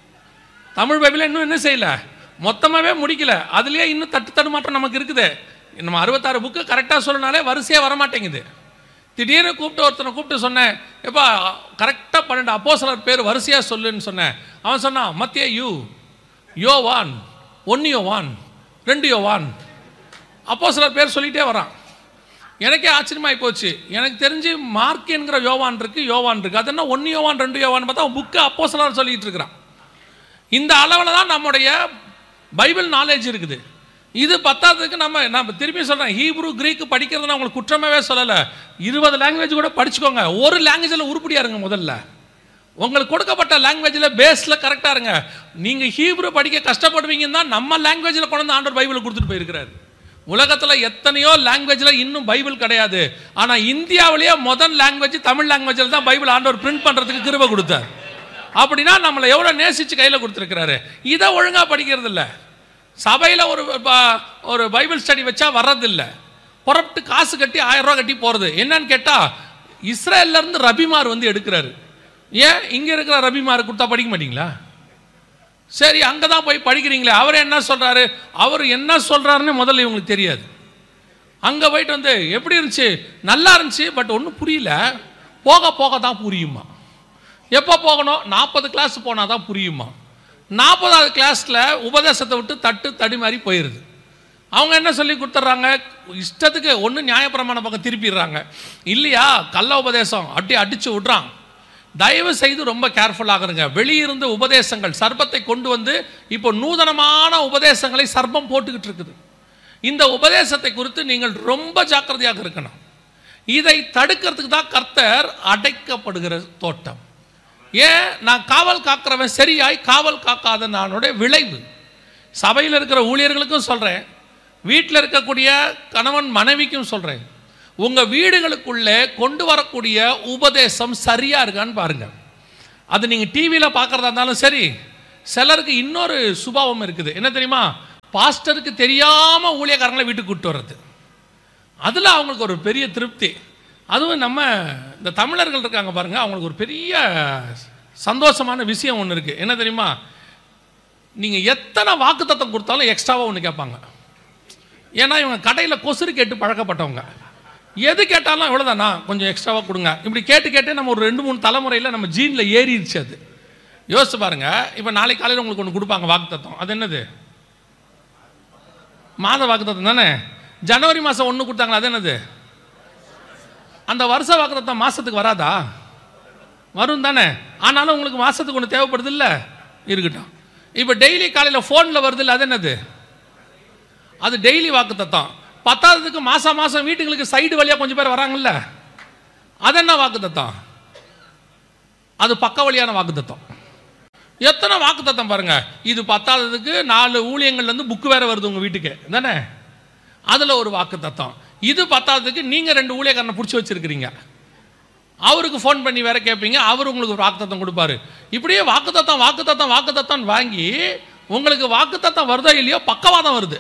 தமிழ் பைபிளை இன்னும் என்ன செய்யல மொத்தமாகவே முடிக்கல அதுலேயே இன்னும் தட்டு தடுமாற்றம் நமக்கு இருக்குது நம்ம அறுபத்தாறு புக்கு கரெக்டாக சொல்லனாலே வரிசையாக வரமாட்டேங்குது திடீர்னு கூப்பிட்டு ஒருத்தனை கூப்பிட்டு சொன்னேன் எப்பா கரெக்டாக பன்னெண்டு அப்போஸ்தலர் பேர் வரிசையாக சொல்லுன்னு சொன்னேன் அவன் சொன்னான் மத்திய யூ யோவான் ஒன்று யோவான் ரெண்டு யோவான் அப்போஸ்தலர் பேர் சொல்லிட்டே வரான் எனக்கே ஆச்சரியமாகி போச்சு எனக்கு தெரிஞ்சு மார்க் என்கிற யோவான் இருக்கு யோவான் இருக்கு அது என்ன ஒன்று யோவான் ரெண்டு யோவான் பார்த்தா புக்கு அப்போஸ்தலர் சொல்லிட்டு இருக்கிறான் இந்த அளவில் தான் நம்முடைய பைபிள் நாலேஜ் இருக்குது இது பத்தாததுக்கு நம்ம நம்ம திருப்பி சொல்கிறேன் ஹீப்ரு கிரீக்கு படிக்கிறது நான் உங்களுக்கு குற்றமாவே சொல்லலை இருபது லாங்குவேஜ் கூட படிச்சுக்கோங்க ஒரு லாங்குவேஜில் உருப்படியா இருங்க முதல்ல உங்களுக்கு கொடுக்கப்பட்ட லாங்குவேஜில் பேஸில் கரெக்டாக இருங்க நீங்கள் ஹீப்ரு படிக்க கஷ்டப்படுவீங்கன்னா தான் நம்ம லாங்குவேஜில் கொண்டு வந்து ஆண்டவர் பைபிளை கொடுத்துட்டு போயிருக்கிறாரு உலகத்தில் எத்தனையோ லாங்குவேஜில் இன்னும் பைபிள் கிடையாது ஆனால் இந்தியாவிலேயே முதல் லாங்குவேஜ் தமிழ் லாங்குவேஜில் தான் பைபிள் ஆண்டவர் பிரிண்ட் பண்ணுறதுக்கு கிருபை கொடுத்தார் அப்படின்னா நம்மளை எவ்வளோ நேசித்து கையில் கொடுத்துருக்கிறாரு இதை ஒழுங்காக படிக்கிறது இல்லை சபையில் ஒரு ப- ஒரு பைபிள் ஸ்டடி வச்சா வர்றதில்ல புறப்பட்டு காசு கட்டி ஆயிரம் ரூபா கட்டி போகிறது என்னன்னு கேட்டால் இஸ்ரேல்லேருந்து ரபிமார் வந்து எடுக்கிறாரு ஏன் இங்கே இருக்கிற ரபிமார் கொடுத்தா படிக்க மாட்டீங்களா சரி அங்கே தான் போய் படிக்கிறீங்களே அவர் என்ன சொல்கிறாரு அவர் என்ன சொல்கிறாருன்னு முதல்ல இவங்களுக்கு தெரியாது அங்கே போயிட்டு வந்து எப்படி இருந்துச்சு நல்லா இருந்துச்சு பட் ஒன்றும் புரியல போக போக தான் புரியுமா எப்போ போகணும் நாற்பது கிளாஸ் போனால் தான் புரியுமா நாற்பதாவது கிளாஸில் உபதேசத்தை விட்டு தட்டு தடி மாதிரி போயிடுது அவங்க என்ன சொல்லி கொடுத்துட்றாங்க இஷ்டத்துக்கு ஒன்று நியாயப்பிரமாண பக்கம் திருப்பிடுறாங்க இல்லையா கள்ள உபதேசம் அடி அடித்து விட்றான் தயவு செய்து ரொம்ப கேர்ஃபுல்லாக இருங்க வெளியிருந்து உபதேசங்கள் சர்ப்பத்தை கொண்டு வந்து இப்போ நூதனமான உபதேசங்களை சர்ப்பம் போட்டுக்கிட்டு இருக்குது இந்த உபதேசத்தை குறித்து நீங்கள் ரொம்ப ஜாக்கிரதையாக இருக்கணும் இதை தடுக்கிறதுக்கு தான் கர்த்தர் அடைக்கப்படுகிற தோட்டம் ஏன் நான் காவல் காக்கிறவன் சரியாய் காவல் காக்காத நானுடைய விளைவு சபையில் இருக்கிற ஊழியர்களுக்கும் சொல்கிறேன் வீட்டில் இருக்கக்கூடிய கணவன் மனைவிக்கும் சொல்கிறேன் உங்கள் வீடுகளுக்குள்ளே கொண்டு வரக்கூடிய உபதேசம் சரியாக இருக்கான்னு பாருங்கள் அது நீங்கள் டிவியில் பார்க்குறதா இருந்தாலும் சரி சிலருக்கு இன்னொரு சுபாவம் இருக்குது என்ன தெரியுமா பாஸ்டருக்கு தெரியாமல் ஊழியக்காரங்களை வீட்டுக்கு கூப்பிட்டு வர்றது அதில் அவங்களுக்கு ஒரு பெரிய திருப்தி அதுவும் நம்ம இந்த தமிழர்கள் இருக்காங்க பாருங்க அவங்களுக்கு ஒரு பெரிய சந்தோஷமான விஷயம் ஒன்று இருக்குது என்ன தெரியுமா நீங்கள் எத்தனை வாக்குத்தத்தம் கொடுத்தாலும் எக்ஸ்ட்ராவாக ஒன்று கேட்பாங்க ஏன்னா இவங்க கடையில் கொசுறு கேட்டு பழக்கப்பட்டவங்க எது கேட்டாலும் இவ்வளோதானா கொஞ்சம் எக்ஸ்ட்ராவாக கொடுங்க இப்படி கேட்டு கேட்டு நம்ம ஒரு ரெண்டு மூணு தலைமுறையில் நம்ம ஜீனில் ஏறிடுச்சு அது யோசிச்சு பாருங்க இப்போ நாளைக்கு காலையில் உங்களுக்கு ஒன்று கொடுப்பாங்க வாக்குத்தத்தம் அது என்னது மாத வாக்குத்தத்தம் தானே ஜனவரி மாதம் ஒன்று கொடுத்தாங்களா அது என்னது அந்த வருஷ வாக்குத்தத்தம் மாதத்துக்கு வராதா வரும் தானே ஆனாலும் உங்களுக்கு மாதத்துக்கு ஒன்று தேவைப்படுது இல்லை இருக்கட்டும் இப்போ டெய்லி காலையில் ஃபோனில் வருது இல்லை அது என்னது அது டெய்லி வாக்குத்தத்தம் பத்தாவதுக்கு மாதம் மாதம் வீட்டுங்களுக்கு சைடு வழியாக கொஞ்சம் பேர் வராங்கல்ல அது என்ன வாக்குத்தத்தம் அது பக்க வழியான வாக்குத்தத்தம் எத்தனை வாக்குத்தத்தம் பாருங்க இது பத்தாததுக்கு நாலு ஊழியங்கள்லேருந்து புக்கு வேற வருது உங்கள் வீட்டுக்கு தானே அதில் ஒரு வாக்குத்தத்தம் இது பத்தாததுக்கு நீங்கள் ரெண்டு ஊழியக்காரனை பிடிச்சி வச்சிருக்கிறீங்க அவருக்கு ஃபோன் பண்ணி வேற கேட்பீங்க அவர் உங்களுக்கு ஒரு வாக்குத்தத்தம் கொடுப்பாரு இப்படியே வாக்குத்தத்தம் வாக்குத்தத்தம் வாக்குத்தத்தம் வாங்கி உங்களுக்கு வாக்குத்தத்தம் வருதோ இல்லையோ பக்கவாதம் வருது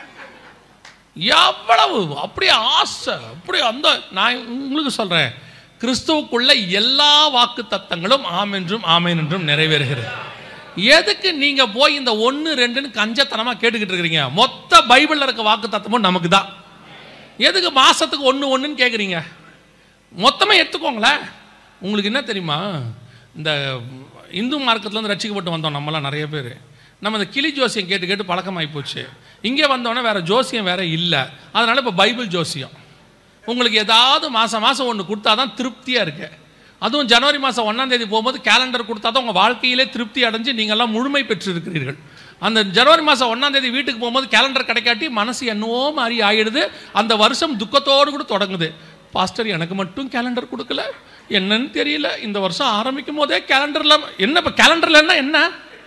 எவ்வளவு அப்படியே ஆசை அப்படியே அந்த நான் உங்களுக்கு சொல்றேன் கிறிஸ்துவுக்குள்ள எல்லா வாக்கு தத்தங்களும் ஆம் என்றும் ஆமேன் என்றும் நிறைவேறுகிறது எதுக்கு நீங்க போய் இந்த ஒன்று ரெண்டுன்னு கஞ்சத்தனமா கேட்டுக்கிட்டு இருக்கிறீங்க மொத்த பைபிள்ல இருக்க வாக்கு தத்தமும் நமக்கு தான் எதுக்கு மாசத்துக்கு ஒன்று ஒன்றுன்னு கேட்குறீங்க மொத்தமாக எடுத்துக்கோங்களேன் உங்களுக்கு என்ன தெரியுமா இந்த இந்து மார்க்கத்துலேருந்து ரட்சிக்கப்பட்டு வந்தோம் நம்மலாம் நிறைய பேர் நம்ம இந்த கிளி ஜோசியம் கேட்டு கேட்டு பழக்கமாகி போச்சு இங்கே வந்தோடனே வேறு ஜோசியம் வேற இல்லை அதனால் இப்போ பைபிள் ஜோசியம் உங்களுக்கு ஏதாவது மாதம் மாதம் ஒன்று கொடுத்தா தான் திருப்தியாக இருக்கு அதுவும் ஜனவரி மாதம் ஒன்றாம் தேதி போகும்போது கேலண்டர் கொடுத்தா தான் உங்கள் வாழ்க்கையிலே திருப்தி அடைஞ்சு நீங்கள்லாம் முழுமை பெற்றிருக்கிறீர்கள் அந்த ஜனவரி மாதம் ஒன்றாம் தேதி வீட்டுக்கு போகும்போது கேலண்டர் கிடைக்காட்டி மனசு என்னவோ மாதிரி ஆயிடுது அந்த வருஷம் துக்கத்தோடு கூட தொடங்குது பாஸ்டர் எனக்கு மட்டும் கேலண்டர் கொடுக்கல என்னன்னு தெரியல இந்த வருஷம் ஆரம்பிக்கும் போதே கேலண்டரில் என்ன இப்போ கேலண்டரில் என்ன என்ன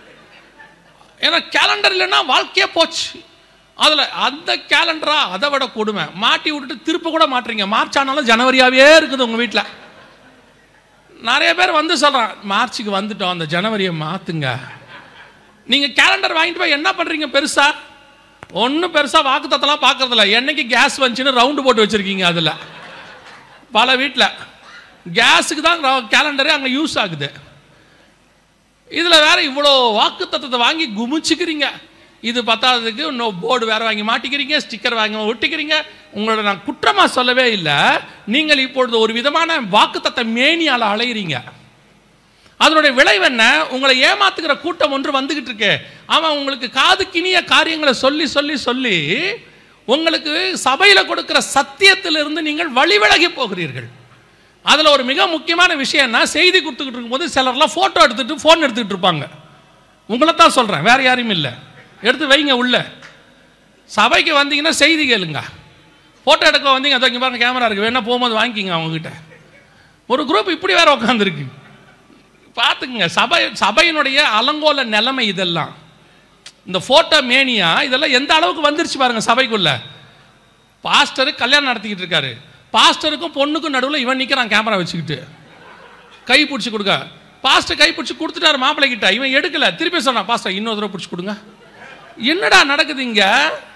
ஏன்னா கேலண்டர் இல்லைன்னா வாழ்க்கையே போச்சு அதில் அந்த கேலண்டரா அதை விட கொடுமை மாட்டி விட்டுட்டு திருப்ப கூட மாட்டுறீங்க மார்ச் ஆனாலும் ஜனவரியாவே இருக்குது உங்கள் வீட்டில் நிறைய பேர் வந்து சொல்கிறான் மார்ச்சுக்கு வந்துட்டோம் அந்த ஜனவரியை மாற்றுங்க நீங்கள் கேலண்டர் வாங்கிட்டு போய் என்ன பண்ணுறீங்க பெருசா ஒன்றும் பெருசாக வாக்குத்தத்தெல்லாம் பார்க்கறதில்ல என்னைக்கு கேஸ் வந்துச்சுன்னு ரவுண்டு போட்டு வச்சுருக்கீங்க அதில் பல வீட்டில் கேஸுக்கு தான் கேலண்டரே அங்கே யூஸ் ஆகுது இதில் வேற இவ்வளோ வாக்கு தத்துவத்தை வாங்கி குமிச்சுக்கிறீங்க இது பத்தாததுக்கு இன்னும் போர்டு வேற வாங்கி மாட்டிக்கிறீங்க ஸ்டிக்கர் வாங்கி ஒட்டிக்கிறீங்க உங்களோட நான் குற்றமாக சொல்லவே இல்லை நீங்கள் இப்பொழுது ஒரு விதமான வாக்குத்தத்த மேனியால் அலையிறீங்க அதனுடைய விளைவு என்ன உங்களை ஏமாத்துகிற கூட்டம் ஒன்று வந்துகிட்டு இருக்கு அவன் உங்களுக்கு காது கிணிய காரியங்களை சொல்லி சொல்லி சொல்லி உங்களுக்கு சபையில் கொடுக்கிற சத்தியத்திலிருந்து நீங்கள் வழி விலகி போகிறீர்கள் அதில் ஒரு மிக முக்கியமான விஷயம்னா செய்தி கொடுத்துக்கிட்டு இருக்கும்போது சிலர்லாம் ஃபோட்டோ எடுத்துட்டு ஃபோன் எடுத்துக்கிட்டு இருப்பாங்க உங்களை தான் சொல்கிறேன் வேற யாரையும் இல்லை எடுத்து வைங்க உள்ள சபைக்கு வந்தீங்கன்னா செய்தி கேளுங்க ஃபோட்டோ எடுக்க வந்தீங்க அதோ இங்கே பாருங்க கேமரா இருக்குது வேணா போகும்போது வாங்கிக்கிங்க அவங்ககிட்ட ஒரு குரூப் இப்படி வேற உட்காந்துருக்கு பார்த்துக்குங்க சபை சபையினுடைய அலங்கோல நிலைமை இதெல்லாம் இந்த ஃபோட்டோ மேனியா இதெல்லாம் எந்த அளவுக்கு வந்துருச்சு பாருங்க சபைக்குள்ள பாஸ்டர் கல்யாணம் நடத்திக்கிட்டு இருக்காரு பாஸ்டருக்கும் பொண்ணுக்கும் நடுவில் இவன் நிற்கிறான் கேமரா வச்சுக்கிட்டு கை பிடிச்சி கொடுக்க பாஸ்டர் கை பிடிச்சி கொடுத்துட்டாரு மாப்பிள்ளை கிட்ட இவன் எடுக்கல திருப்பி சொன்னான் பாஸ்டர் இன்னொரு தடவை பிடிச்சி கொடுங்க என்னடா நடக்குது இங்க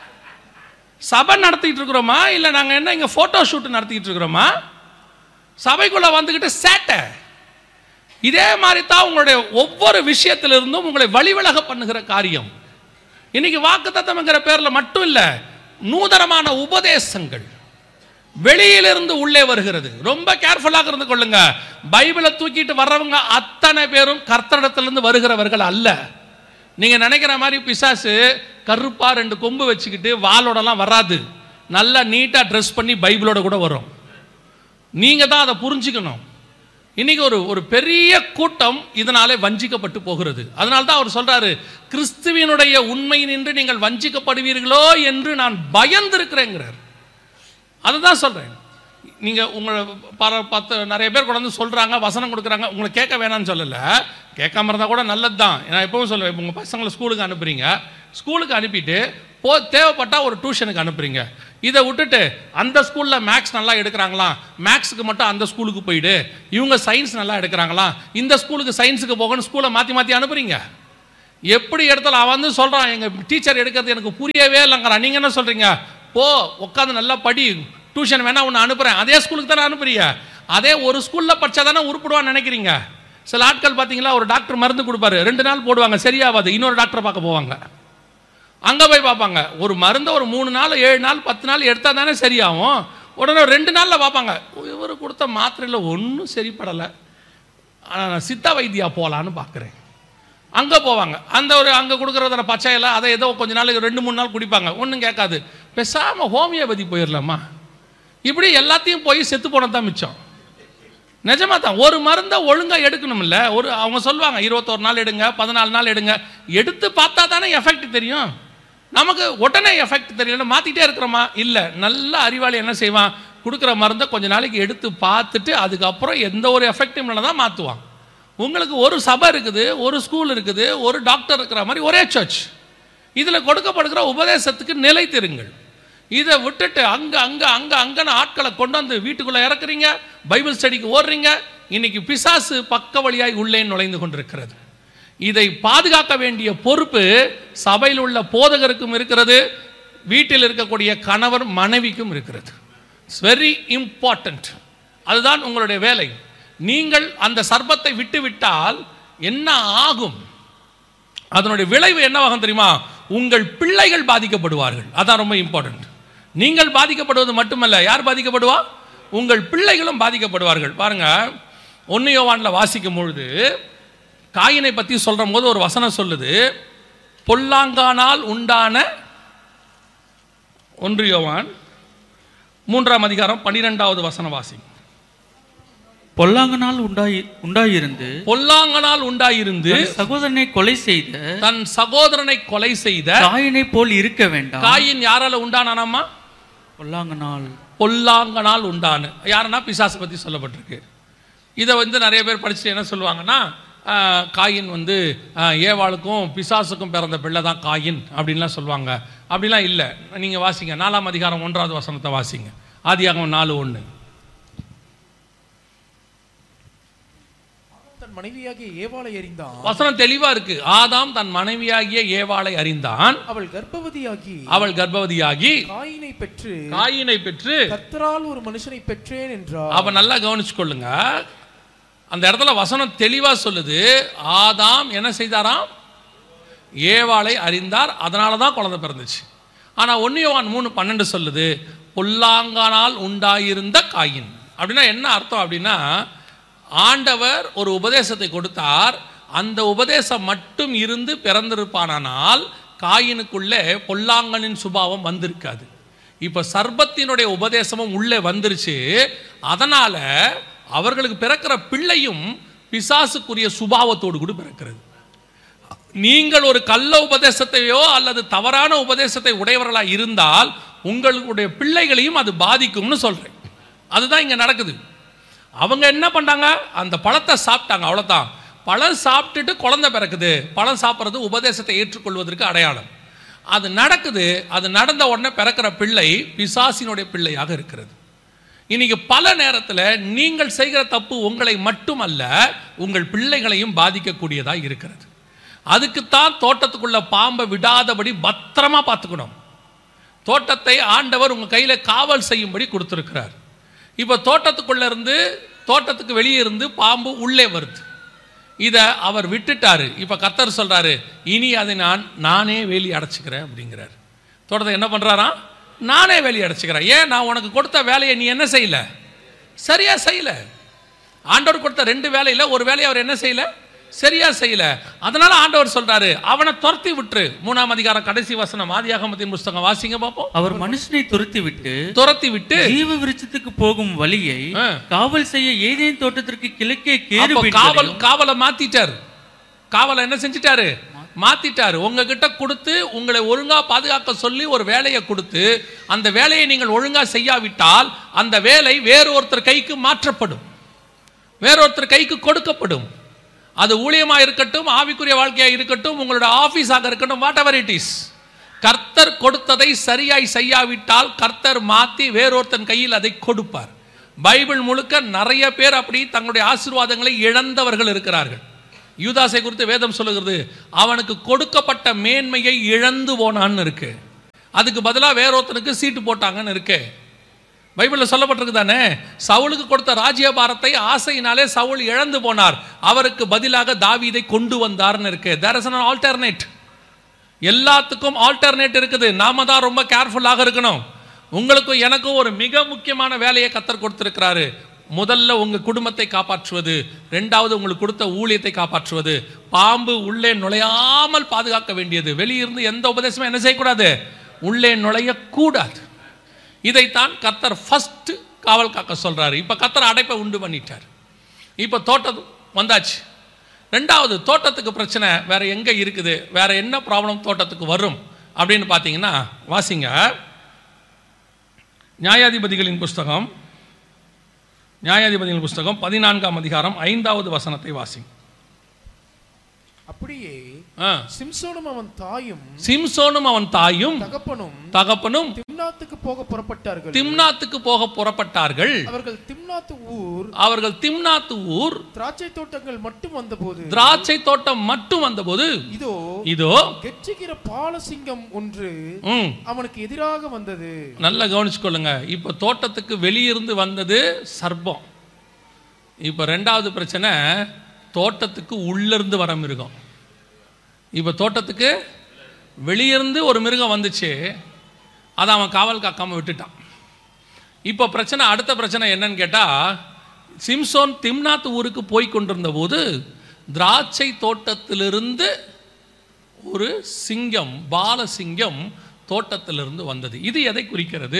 சபை நடத்திட்டு இருக்கிறோமா இல்லை நாங்கள் என்ன இங்கே ஃபோட்டோ ஷூட் நடத்திக்கிட்டு இருக்கிறோமா சபைக்குள்ள வந்துக்கிட்டு சேட்டை இதே மாதிரி தான் உங்களுடைய ஒவ்வொரு விஷயத்திலிருந்தும் உங்களை வழிவிலக பண்ணுகிற காரியம் இன்னைக்கு வாக்குத்தத்தம்ங்கிற பேர்ல மட்டும் இல்ல நூதனமான உபதேசங்கள் வெளியிலிருந்து உள்ளே வருகிறது ரொம்ப கேர்ஃபுல்லாக இருந்து கொள்ளுங்க பைபிளை தூக்கிட்டு வர்றவங்க அத்தனை பேரும் கர்த்தரிடத்திலிருந்து வருகிறவர்கள் அல்ல நீங்க நினைக்கிற மாதிரி பிசாசு கருப்பா ரெண்டு கொம்பு வச்சுக்கிட்டு வாளோடலாம் வராது நல்லா நீட்டா ட்ரெஸ் பண்ணி பைபிளோட கூட வரும் நீங்க தான் அதை புரிஞ்சுக்கணும் இன்னைக்கு ஒரு ஒரு பெரிய கூட்டம் இதனாலே வஞ்சிக்கப்பட்டு போகிறது அதனால தான் அவர் சொல்றாரு கிறிஸ்துவினுடைய உண்மை நின்று நீங்கள் வஞ்சிக்கப்படுவீர்களோ என்று நான் பயந்திருக்கிறேங்கிறார் அதை தான் சொல்கிறேன் நீங்கள் உங்களை பல பத்து நிறைய பேர் கொண்டு வந்து சொல்கிறாங்க வசனம் கொடுக்குறாங்க உங்களை கேட்க வேணாம்னு சொல்லலை கேட்காம இருந்தால் கூட நல்லது தான் நான் எப்பவும் சொல்லுவேன் உங்கள் பசங்களை ஸ்கூலுக்கு அனுப்புறீங்க ஸ்கூலுக்கு அனுப்பிட்டு போ தேவைப்பட்டால் ஒரு டியூஷனுக்கு அனுப்புறீங்க இதை விட்டுட்டு அந்த ஸ்கூலில் மேக்ஸ் நல்லா எடுக்கிறாங்களா மேக்ஸுக்கு மட்டும் அந்த ஸ்கூலுக்கு போயிடு இவங்க சயின்ஸ் நல்லா எடுக்கிறாங்களா இந்த ஸ்கூலுக்கு சயின்ஸுக்கு போகணும்னு ஸ்கூலை மாற்றி மாற்றி அனுப்புறீங்க எப்படி எடுத்தாலும் அவன் வந்து சொல்கிறான் எங்கள் டீச்சர் எடுக்கிறது எனக்கு புரியவே இல்லைங்கிறான் நீங்கள் என்ன சொல்கிறீங்க போ உட்காந்து நல்லா படி டியூஷன் வேணா ஒன்று அனுப்புகிறேன் அதே ஸ்கூலுக்கு தானே அனுப்புறீங்க அதே ஒரு ஸ்கூலில் படித்தா தானே உருப்பிடுவான்னு நினைக்கிறீங்க சில ஆட்கள் பார்த்தீங்களா ஒரு டாக்டர் மருந்து கொடுப்பாரு ரெண்டு நாள் போடுவாங்க சரியாகாது இன்னொரு டாக்டரை பார்க்க போவாங்க அங்கே போய் பார்ப்பாங்க ஒரு மருந்தை ஒரு மூணு நாள் ஏழு நாள் பத்து நாள் எடுத்தால் தானே சரியாகும் உடனே ரெண்டு நாளில் பார்ப்பாங்க இவர் கொடுத்த மாத்திரையில் ஒன்றும் சரிப்படலை ஆனால் நான் சித்தா வைத்தியா போகலான்னு பார்க்குறேன் அங்கே போவாங்க அந்த ஒரு அங்கே கொடுக்குறத பச்சையில் அதை ஏதோ கொஞ்ச நாள் ரெண்டு மூணு நாள் குடிப்பாங்க ஒன்றும் கேட்காது பேசாமல் ஹோமியோபதி போயிடலாமா இப்படி எல்லாத்தையும் போய் செத்து போனது தான் மிச்சம் நிஜமா தான் ஒரு மருந்தை ஒழுங்கா எடுக்கணும்ல ஒரு அவங்க சொல்லுவாங்க இருபத்தோரு நாள் எடுங்க பதினாலு நாள் எடுங்க எடுத்து பார்த்தா தானே எஃபெக்ட் தெரியும் நமக்கு உடனே எஃபெக்ட் தெரியல மாத்திட்டே இருக்கிறோமா இல்லை நல்ல அறிவாளி என்ன செய்வான் கொடுக்குற மருந்தை கொஞ்ச நாளைக்கு எடுத்து பார்த்துட்டு அதுக்கப்புறம் எந்த ஒரு எஃபெக்டும் இல்லை தான் மாற்றுவான் உங்களுக்கு ஒரு சபை இருக்குது ஒரு ஸ்கூல் இருக்குது ஒரு டாக்டர் இருக்கிற மாதிரி ஒரே சர்ச் இதில் கொடுக்கப்படுகிற உபதேசத்துக்கு நிலைத்திருங்கள் இதை விட்டுட்டு அங்கே அங்கே அங்கே அங்கன்னு ஆட்களை கொண்டு வந்து வீட்டுக்குள்ளே இறக்குறீங்க பைபிள் ஸ்டடிக்கு ஓடுறீங்க இன்னைக்கு பிசாசு பக்க வழியாய் உள்ளே நுழைந்து கொண்டிருக்கிறது இதை பாதுகாக்க வேண்டிய பொறுப்பு சபையில் உள்ள போதகருக்கும் இருக்கிறது வீட்டில் இருக்கக்கூடிய கணவர் மனைவிக்கும் இருக்கிறது இட்ஸ் வெரி இம்பார்ட்டன்ட் அதுதான் உங்களுடைய வேலை நீங்கள் அந்த சர்ப்பத்தை விட்டு விட்டால் என்ன ஆகும் அதனுடைய விளைவு என்னவாகும் தெரியுமா உங்கள் பிள்ளைகள் பாதிக்கப்படுவார்கள் அதான் ரொம்ப இம்பார்ட்டன்ட் நீங்கள் பாதிக்கப்படுவது மட்டுமல்ல யார் பாதிக்கப்படுவா உங்கள் பிள்ளைகளும் பாதிக்கப்படுவார்கள் பாருங்க ஒன்னு யோவான்ல வாசிக்கும் பொழுது காயினை பற்றி சொல்ற போது ஒரு வசனம் சொல்லுது பொல்லாங்கானால் உண்டான ஒன்று யோவான் மூன்றாம் அதிகாரம் பன்னிரெண்டாவது வசன வாசி பொல்லாங்கனால் உண்டாயி உண்டாயிருந்து பொல்லாங்கனால் உண்டாயிருந்து தன் சகோதரனை கொலை செய்த தன் சகோதரனை கொலை செய்த காயினை போல் இருக்க வேண்டாம் காயின் யாரால உண்டானானாமா பொல்லாங்கனால் பொல்லாங்கனால் உண்டானு யாருன்னா பிசாசு பற்றி சொல்லப்பட்டிருக்கு இதை வந்து நிறைய பேர் படிச்சுட்டு என்ன சொல்லுவாங்கன்னா ஆஹ், காயின் வந்து ஆஹ், ஏவாளுக்கும் பிசாசுக்கும் பிறந்த பிள்ளை தான் காயின் அப்படின்லாம் சொல்லுவாங்க அப்படிலாம் இல்லை நீங்கள் வாசிங்க நாலாம் அதிகாரம் ஒன்றாவது வசனத்தை வாசிங்க ஆதியாகமம் நாலு ஒன்று தன் மனைவியாகிய ஏவாளை எறிந்தான் வசனம் தெளிவா இருக்கு ஆதாம் தன் மனைவியாகிய ஏவாளை அறிந்தான் அவள் கர்ப்பவதியாகி அவள் கர்ப்பவதியாகி காயினை பெற்று காயினை பெற்று கர்த்தரால் ஒரு மனுஷனை பெற்றேன் என்றார் அவன் நல்லா கவனிச்சுக்கொள்ளுங்க அந்த இடத்துல வசனம் தெளிவா சொல்லுது ஆதாம் என்ன செய்தாராம் ஏவாளை அறிந்தார் அதனால தான் குழந்தை பிறந்துச்சு ஆனா ஒன்னியவான் மூணு பன்னெண்டு சொல்லுது பொல்லாங்கானால் உண்டாயிருந்த காயின் அப்படின்னா என்ன அர்த்தம் அப்படின்னா ஆண்டவர் ஒரு உபதேசத்தை கொடுத்தார் அந்த உபதேசம் மட்டும் இருந்து பிறந்திருப்பானால் காயினுக்குள்ளே பொல்லாங்கனின் சுபாவம் வந்திருக்காது இப்போ சர்பத்தினுடைய உபதேசமும் உள்ளே வந்துருச்சு அதனால அவர்களுக்கு பிறக்கிற பிள்ளையும் பிசாசுக்குரிய சுபாவத்தோடு கூட பிறக்கிறது நீங்கள் ஒரு கள்ள உபதேசத்தையோ அல்லது தவறான உபதேசத்தை உடையவர்களாக இருந்தால் உங்களுடைய பிள்ளைகளையும் அது பாதிக்கும்னு சொல்றேன் அதுதான் இங்க நடக்குது அவங்க என்ன பண்ணாங்க அந்த பழத்தை சாப்பிட்டாங்க அவ்வளவுதான் பழம் சாப்பிட்டுட்டு குழந்தை பிறக்குது பழம் சாப்பிட்றது உபதேசத்தை ஏற்றுக்கொள்வதற்கு அடையாளம் அது நடக்குது அது நடந்த உடனே பிறக்கிற பிள்ளை பிசாசினுடைய பிள்ளையாக இருக்கிறது இன்னைக்கு பல நேரத்தில் நீங்கள் செய்கிற தப்பு உங்களை மட்டுமல்ல உங்கள் பிள்ளைகளையும் பாதிக்கக்கூடியதாக இருக்கிறது அதுக்குத்தான் தோட்டத்துக்குள்ள பாம்பை விடாதபடி பத்திரமா பார்த்துக்கணும் தோட்டத்தை ஆண்டவர் உங்க கையில காவல் செய்யும்படி கொடுத்திருக்கிறார் இப்போ தோட்டத்துக்குள்ள இருந்து தோட்டத்துக்கு வெளியே இருந்து பாம்பு உள்ளே வருது இதை அவர் விட்டுட்டாரு இப்போ கத்தர் சொல்றாரு இனி அதை நான் நானே வேலி அடைச்சிக்கிறேன் அப்படிங்கிறார் தோட்டத்தை என்ன பண்றாராம் நானே வேலி அடைச்சிக்கிறேன் ஏன் நான் உனக்கு கொடுத்த வேலையை நீ என்ன செய்யல சரியா செய்யல ஆண்டவர் கொடுத்த ரெண்டு வேலையில ஒரு வேலையை அவர் என்ன செய்யல சரியா செய்யல அதனால ஆண்டவர் சொல்றாரு அவனை துரத்தி விட்டுரு மூணாம் அதிகாரம் கடைசி வசனம் ஆதியாகமத்தின் புஸ்தகம் வாசிங்க பார்ப்போம் அவர் மனுஷனை துரத்தி விட்டு துரத்தி விட்டு ஜீவ விருட்சத்துக்கு போகும் வழியை ஆ. காவல் செய்ய ஏதேன் தோட்டத்திற்கு கிழக்கே கேரு அப்போ காவல் காவலை மாத்திட்டார் காவலை என்ன செஞ்சிட்டாரு மாத்திட்டாரு உங்ககிட்ட கொடுத்து உங்களை ஒழுங்கா பாதுகாக்க சொல்லி ஒரு வேலையை கொடுத்து அந்த வேலையை நீங்கள் ஒழுங்கா செய்யாவிட்டால் அந்த வேலை வேறு ஒருத்தர் கைக்கு மாற்றப்படும் வேறொருத்தர் கைக்கு கொடுக்கப்படும் அது ஊழியமா இருக்கட்டும் ஆவிக்குரிய வாழ்க்கையா இருக்கட்டும் உங்களோட ஆபீஸாக இருக்கட்டும் வாட் எவர் இட் இஸ் கர்த்தர் கொடுத்ததை சரியாய் செய்யாவிட்டால் கர்த்தர் மாத்தி வேறொருத்தன் கையில் அதை கொடுப்பார் பைபிள் முழுக்க நிறைய பேர் அப்படி தங்களுடைய ஆசீர்வாதங்களை இழந்தவர்கள் இருக்கிறார்கள் யூதாசை குறித்து வேதம் சொல்லுகிறது அவனுக்கு கொடுக்கப்பட்ட மேன்மையை இழந்து போனான்னு இருக்கு அதுக்கு பதிலாக வேறொருத்தனுக்கு சீட்டு போட்டாங்கன்னு இருக்கு பைபிளில் சொல்லப்பட்டிருக்கு தானே சவுலுக்கு கொடுத்த ராஜ்யபாரத்தை ஆசையினாலே சவுல் இழந்து போனார் அவருக்கு பதிலாக தாவீதை கொண்டு வந்தார்னு இருக்கு தேர் இஸ் an ஆல்டர்னேட் எல்லாத்துக்கும் ஆல்டர்னேட் இருக்குது நாம தான் ரொம்ப கேர்ஃபுல்லாக இருக்கணும் உங்களுக்கும் எனக்கும் ஒரு மிக முக்கியமான வேலையை கத்தர் கொடுத்திருக்கிறாரு முதல்ல உங்க குடும்பத்தை காப்பாற்றுவது ரெண்டாவது உங்களுக்கு கொடுத்த ஊழியத்தை காப்பாற்றுவது பாம்பு உள்ளே நுழையாமல் பாதுகாக்க வேண்டியது வெளியிருந்து எந்த உபதேசமும் என்ன செய்யக்கூடாது உள்ளே நுழையக்கூடாது இதைத்தான் கத்தர் ஃபர்ஸ்ட் காவல் காக்க சொல்றாரு இப்ப கத்தர் அடைப்பை உண்டு பண்ணிட்டார் இப்போ தோட்டம் வந்தாச்சு ரெண்டாவது தோட்டத்துக்கு பிரச்சனை வேற எங்கே இருக்குது வேற என்ன ப்ராப்ளம் தோட்டத்துக்கு வரும் அப்படின்னு பார்த்தீங்கன்னா வாசிங்க நியாயாதிபதிகளின் புஸ்தகம் நியாயாதிபதிகளின் புஸ்தகம் பதினான்காம் அதிகாரம் ஐந்தாவது வசனத்தை வாசிங்க அப்படியே ஆ. சிம்சோனும் அவன் தாயும் சிம்சோனும் அவன் தாயும் தகப்பனும் தகப்பனும் திம்னாத்துக்கு போக புறப்பட்டார்கள் திம்னாத்துக்கு போக புறப்பட்டார்கள் அவர்கள் திம்னாத்து ஊர் அவர்கள் திம்னாத்து ஊர் திராட்சை தோட்டங்கள் மட்டும் வந்தபோது திராட்சை தோட்டம் மட்டும் வந்தபோது இதோ இதோ கெச்சுகிற பாலசிங்கம் ஒன்று ம் அவனுக்கு எதிராக வந்தது நல்லா கவனிச்சுக்கொள்ளுங்க இப்போ தோட்டத்துக்கு வெளியிருந்து வந்தது சர்ப்பம் இப்போ ரெண்டாவது பிரச்சனை தோட்டத்துக்கு உள்ளிருந்து வர மிருகம் இப்போ தோட்டத்துக்கு வெளியிருந்து ஒரு மிருகம் வந்துச்சு அதை அவன் காவல் காக்காம விட்டுட்டான் இப்போ பிரச்சனை அடுத்த பிரச்சனை என்னன்னு கேட்டால் சிம்சோன் திம்னாத் ஊருக்கு போய் கொண்டிருந்த போது திராட்சை தோட்டத்திலிருந்து ஒரு சிங்கம் பாலசிங்கம் தோட்டத்திலிருந்து வந்தது இது எதை குறிக்கிறது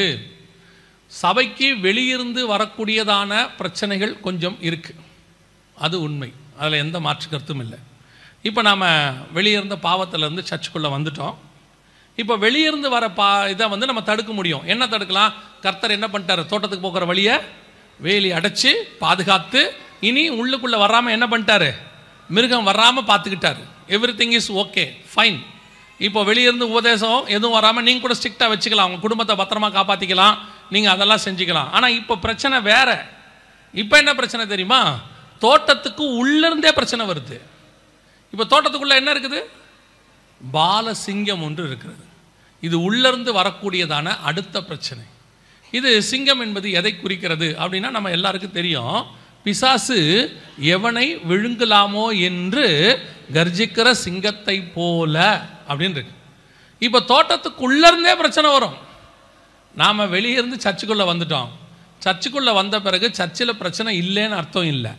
சபைக்கு வெளியிருந்து வரக்கூடியதான பிரச்சனைகள் கொஞ்சம் இருக்கு அது உண்மை அதில் எந்த மாற்று கருத்தும் இல்லை இப்போ நாம் வெளியிருந்த பாவத்திலேருந்து சர்ச்சுக்குள்ளே வந்துட்டோம் இப்போ வெளியிருந்து வர பா இதை வந்து நம்ம தடுக்க முடியும் என்ன தடுக்கலாம் கர்த்தர் என்ன பண்ணிட்டாரு தோட்டத்துக்கு போகிற வழியை வேலி அடைச்சு பாதுகாத்து இனி உள்ளுக்குள்ளே வராமல் என்ன பண்ணிட்டாரு மிருகம் வராமல் பார்த்துக்கிட்டாரு everything is okay fine இப்போ வெளியிருந்து உபதேசம் எதுவும் வராமல் நீங்கள் கூட ஸ்ட்ரிக்டாக வச்சுக்கலாம் உங்கள் குடும்பத்தை பத்திரமா காப்பாற்றிக்கலாம் நீங்கள் அதெல்லாம் செஞ்சுக்கலாம் ஆனால் இப்போ பிரச்சனை வேற இப்போ என்ன பிரச்சனை தெரியுமா தோட்டத்துக்கு உள்ளிருந்தே பிரச்சனை வருது இப்போ தோட்டத்துக்குள்ளே என்ன இருக்குது பாலசிங்கம் ஒன்று இருக்கிறது இது உள்ளிருந்து வரக்கூடியதான அடுத்த பிரச்சனை இது சிங்கம் என்பது எதை குறிக்கிறது அப்படின்னா நம்ம எல்லாருக்கும் தெரியும் பிசாசு எவனை விழுங்கலாமோ என்று கர்ஜிக்கிற சிங்கத்தை போல அப்படின்னு இருக்கு இப்போ தோட்டத்துக்குள்ளேருந்தே பிரச்சனை வரும் நாம் வெளியே இருந்து சர்ச்சுக்குள்ளே வந்துட்டோம் சர்ச்சுக்குள்ளே வந்த பிறகு சர்ச்சில் பிரச்சனை இல்லைன்னு அர்த்தம் இல்லை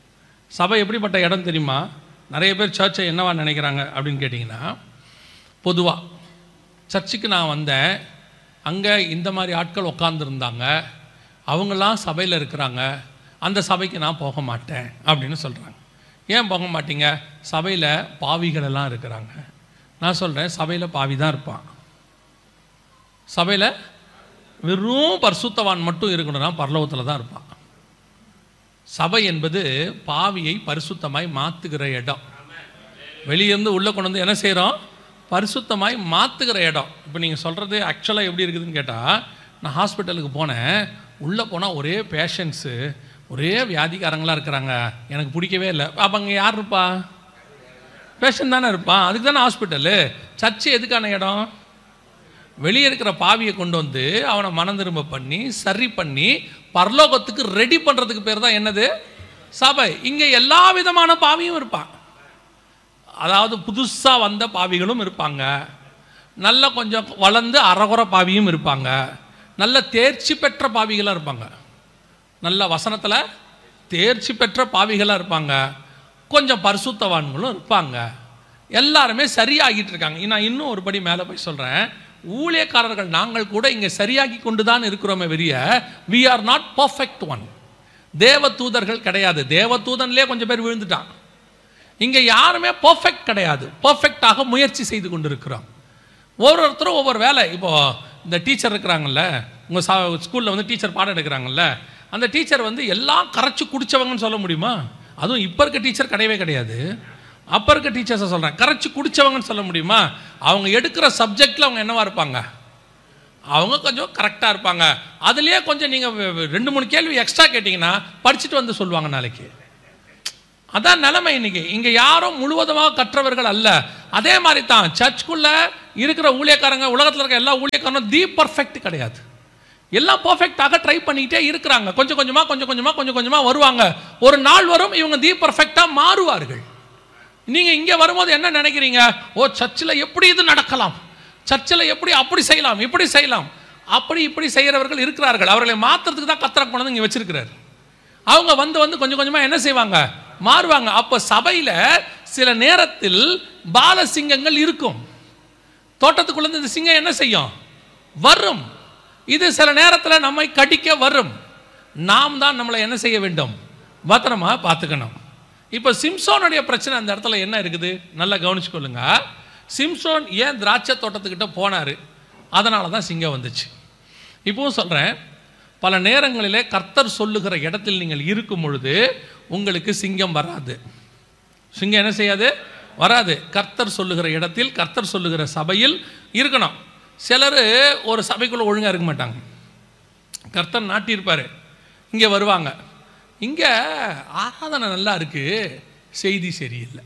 சபை எப்படிப்பட்ட இடம் தெரியுமா நிறைய பேர் சர்ச்சை என்னவா நினைக்கிறாங்க அப்படின்னு கேட்டிங்கன்னா பொதுவாக சர்ச்சுக்கு நான் வந்தேன் அங்கே இந்த மாதிரி ஆட்கள் உட்காந்துருந்தாங்க அவங்களாம் சபையில் இருக்கிறாங்க அந்த சபைக்கு நான் போக மாட்டேன் அப்படின்னு சொல்கிறாங்க ஏன் போக மாட்டீங்க சபையில் பாவிகள் எல்லாம் இருக்கிறாங்க நான் சொல்கிறேன் சபையில் பாவி தான் இருப்பான் சபையில் வெறும் பரிசுத்தவான் மட்டும் இருக்கணும்னா பரலோகத்தில் தான் இருப்பான் சபை என்பது பாவியை பரிசுத்தமாய் மாற்றுகிற இடம் வெளியிருந்து உள்ளே கொண்டு வந்து என்ன செய்கிறோம் பரிசுத்தமாய் மாற்றுகிற இடம் இப்போ நீங்கள் சொல்கிறது ஆக்சுவலாக எப்படி இருக்குதுன்னு கேட்டால் நான் ஹாஸ்பிட்டலுக்கு போனேன் உள்ளே போனால் ஒரே பேஷண்ட்ஸு ஒரே வியாதிக்காரங்களாக இருக்கிறாங்க எனக்கு பிடிக்கவே இல்லை அப்போ அங்கே யார் இருப்பா பேஷண்ட் தானே இருப்பான் அதுக்கு தானே ஹாஸ்பிட்டலு சர்ச்சு எதுக்கான இடம் வெளியே இருக்கிற பாவியை கொண்டு வந்து அவனை மனம் திரும்ப பண்ணி சரி பண்ணி பரலோகத்துக்கு ரெடி பண்ணுறதுக்கு பேர் தான் என்னது சபை இங்கே எல்லா விதமான பாவியும் இருப்பான் அதாவது புதுசாக வந்த பாவிகளும் இருப்பாங்க நல்ல கொஞ்சம் வளர்ந்து அறகுற பாவியும் இருப்பாங்க நல்ல தேர்ச்சி பெற்ற பாவிகளாக இருப்பாங்க நல்ல வசனத்தில் தேர்ச்சி பெற்ற பாவிகளாக இருப்பாங்க கொஞ்சம் பரிசுத்தவான்களும் இருப்பாங்க எல்லாருமே சரியாகிட்டு இருக்காங்க நான் இன்னும் ஒரு படி மேலே போய் சொல்கிறேன் ஊழியக்காரர்கள் நாங்கள் கூட இங்கே சரியாகி கொண்டு தான் இருக்கிறோமே வெறிய we are not perfect one தேவ தூதர்கள் கிடையாது தேவ தூதன்லேயே கொஞ்சம் பேர் விழுந்துட்டான் இங்கே யாருமே பர்ஃபெக்ட் கிடையாது பர்ஃபெக்டாக முயற்சி செய்து கொண்டிருக்கிறோம் ஒவ்வொருத்தரும் ஒவ்வொரு வேலை இப்போ இந்த டீச்சர் இருக்கிறாங்கல்ல உங்கள் சா ஸ்கூலில் வந்து டீச்சர் பாடம் எடுக்கிறாங்கல்ல அந்த டீச்சர் வந்து எல்லாம் கரைச்சி குடிச்சவங்கன்னு சொல்ல முடியுமா அதுவும் இப்போ இருக்க டீச்சர் கிடையவே கிடையாது அப்போ இருக்க டீச்சர்ஸை சொல்கிறேன் கரைச்சி குடிச்சவங்கன்னு சொல்ல முடியுமா அவங்க எடுக்கிற சப்ஜெக்டில் அவங்க என்னவா இருப்பாங்க அவங்க கொஞ்சம் கரெக்டாக இருப்பாங்க அதுலேயே கொஞ்சம் நீங்கள் ரெண்டு மூணு கேள்வி எக்ஸ்ட்ரா கேட்டிங்கன்னா படிச்சுட்டு வந்து சொல்லுவாங்க நாளைக்கு அதான் நிலைமை இன்னைக்கு இங்கே யாரும் முழுவதுமாக கற்றவர்கள் அல்ல அதே மாதிரி தான் சர்ச்சுக்குள்ள இருக்கிற ஊழியக்காரங்க உலகத்தில் இருக்க எல்லா ஊழியக்காரனும் தி பர்ஃபெக்ட் கிடையாது எல்லாம் பர்ஃபெக்டாக ட்ரை பண்ணிக்கிட்டே இருக்கிறாங்க கொஞ்சம் கொஞ்சமாக கொஞ்சம் கொஞ்சமாக கொஞ்சம் கொஞ்சமாக வருவாங்க ஒரு நாள் வரும் இவங்க தி பர்ஃபெக்டாக மாறுவார்கள் நீங்கள் இங்கே வரும்போது என்ன நினைக்கிறீங்க ஓ சர்ச்சில் எப்படி இது நடக்கலாம் சர்ச்சில் எப்படி அப்படி செய்யலாம் இப்படி செய்யலாம் அப்படி இப்படி செய்கிறவர்கள் இருக்கிறார்கள் அவர்களை மாற்றுறதுக்கு தான் கத்திர கொண்டு வந்து இங்கே வச்சிருக்கிறார் அவங்க வந்து வந்து கொஞ்சம் கொஞ்சமாக என்ன செய்வாங்க மாறுவாங்க அப்போ சபையில் சில நேரத்தில் பாலசிங்கங்கள் இருக்கும் தோட்டத்துக்குள்ளேருந்து இந்த சிங்கம் என்ன செய்யும் வரும் இது சில நேரத்தில் நம்மை கடிக்க வரும் நாம் தான் நம்மளை என்ன செய்ய வேண்டும் பத்திரமா பார்த்துக்கணும் இப்போ சிம்சோனுடைய பிரச்சனை அந்த இடத்துல என்ன இருக்குது நல்லா கவனிச்சுக்கொள்ளுங்க சிம்சோன் ஏன் திராட்சை தோட்டத்துக்கிட்ட போனார் அதனால தான் சிங்கம் வந்துச்சு இப்பவும் சொல்கிறேன் பல நேரங்களிலே கர்த்தர் சொல்லுகிற இடத்தில் நீங்கள் இருக்கும் பொழுது உங்களுக்கு சிங்கம் வராது சிங்கம் என்ன செய்யாது வராது கர்த்தர் சொல்லுகிற இடத்தில் கர்த்தர் சொல்லுகிற சபையில் இருக்கணும் சிலர் ஒரு சபைக்குள்ளே ஒழுங்காக இருக்க மாட்டாங்க கர்த்தர் நாட்டியிருப்பார் இங்கே வருவாங்க இங்கே ஆராதனை நல்லா இருக்குது செய்தி சரியில்லை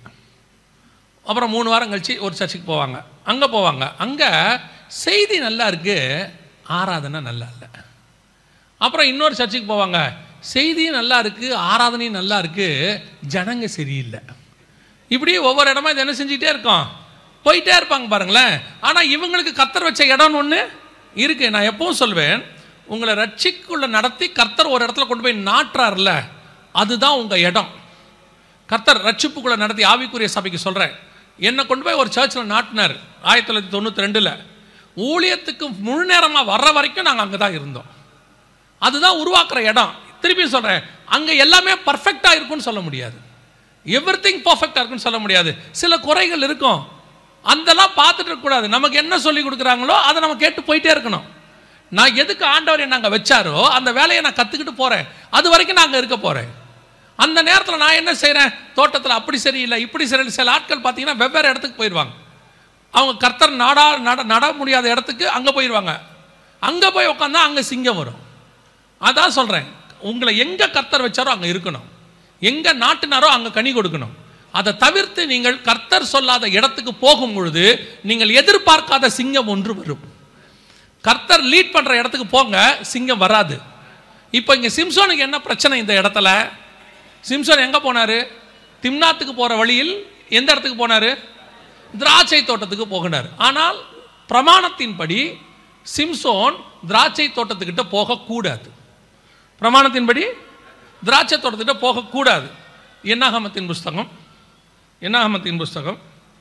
அப்புறம் மூணு வாரம் கழிச்சு ஒரு சர்ச்சுக்கு போவாங்க அங்கே போவாங்க அங்கே செய்தி நல்லா இருக்கு ஆராதனை நல்லா இல்லை அப்புறம் இன்னொரு சர்ச்சுக்கு போவாங்க செய்தியும் நல்லா இருக்கு ஆராதனையும் நல்லா இருக்கு ஜனங்க சரியில்லை இப்படி ஒவ்வொரு இடமா இது என்ன செஞ்சுக்கிட்டே இருக்கோம் போயிட்டே இருப்பாங்க பாருங்களேன் ஆனால் இவங்களுக்கு கத்தர் வச்ச இடம்னு ஒன்று இருக்கு நான் எப்பவும் சொல்வேன் உங்களை ரட்சிக்குள்ள நடத்தி கர்த்தர் ஒரு இடத்துல கொண்டு போய் நாட்டுறாருல அதுதான் உங்கள் இடம் கர்த்தர் ரட்சிப்புக்குள்ள நடத்தி ஆவிக்குரிய சபைக்கு சொல்கிறேன் என்னை கொண்டு போய் ஒரு சர்ச்சில் நாட்டினார் ஆயிரத்தி தொள்ளாயிரத்தி தொண்ணூற்றி ரெண்டில் ஊழியத்துக்கு முழு நேரமாக வர்ற வரைக்கும் நாங்கள் அங்கே தான் இருந்தோம் அதுதான் உருவாக்குற இடம் திருப்பி சொல்கிறேன் அங்கே எல்லாமே பர்ஃபெக்டாக இருக்கும்னு சொல்ல முடியாது எவ்ரி திங் பர்ஃபெக்டாக இருக்குன்னு சொல்ல முடியாது சில குறைகள் இருக்கும் அதெல்லாம் பார்த்துட்டு இருக்கக்கூடாது நமக்கு என்ன சொல்லி கொடுக்குறாங்களோ அதை நம்ம கேட்டு போயிட்டே இருக்கணும் நான் எதுக்கு ஆண்டவர் என்ன அங்கே வச்சாரோ அந்த வேலையை நான் கற்றுக்கிட்டு போகிறேன் அது வரைக்கும் நான் அங்கே இருக்க போகிறேன் அந்த நேரத்தில் நான் என்ன செய்கிறேன் தோட்டத்தில் அப்படி சரியில்லை இப்படி சரியில்லை சில ஆட்கள் பார்த்தீங்கன்னா வெவ்வேறு இடத்துக்கு போயிடுவாங்க அவங்க கர்த்தர் நாடா நட நட முடியாத இடத்துக்கு அங்கே போயிடுவாங்க அங்கே போய் உட்காந்தா அங்கே சிங்கம் வரும் அதான் சொல்கிறேன் உங்களை எங்கே கர்த்தர் வச்சாரோ அங்கே இருக்கணும் எங்கே நாட்டினாரோ அங்கே கனி கொடுக்கணும் அதை தவிர்த்து நீங்கள் கர்த்தர் சொல்லாத இடத்துக்கு போகும் பொழுது நீங்கள் எதிர்பார்க்காத சிங்கம் ஒன்று வரும் கர்த்தர் லீட் பண்ணுற இடத்துக்கு போங்க சிங்கம் வராது இப்போ இங்கே சிம்சோனுக்கு என்ன பிரச்சனை இந்த இடத்துல சிம்சோன் எங்கே போனார் திம்னாத்துக்கு போகிற வழியில் எந்த இடத்துக்கு போனார் திராட்சை தோட்டத்துக்கு போகினார் ஆனால் பிரமாணத்தின்படி சிம்சோன் திராட்சை தோட்டத்துக்கிட்ட போகக்கூடாது பிரமாணத்தின்படி திராட்சை தோட்டத்திட்ட போகக்கூடாது என்னாகமத்தின் புஸ்தகம் என்னாகமத்தின் புஸ்தகம்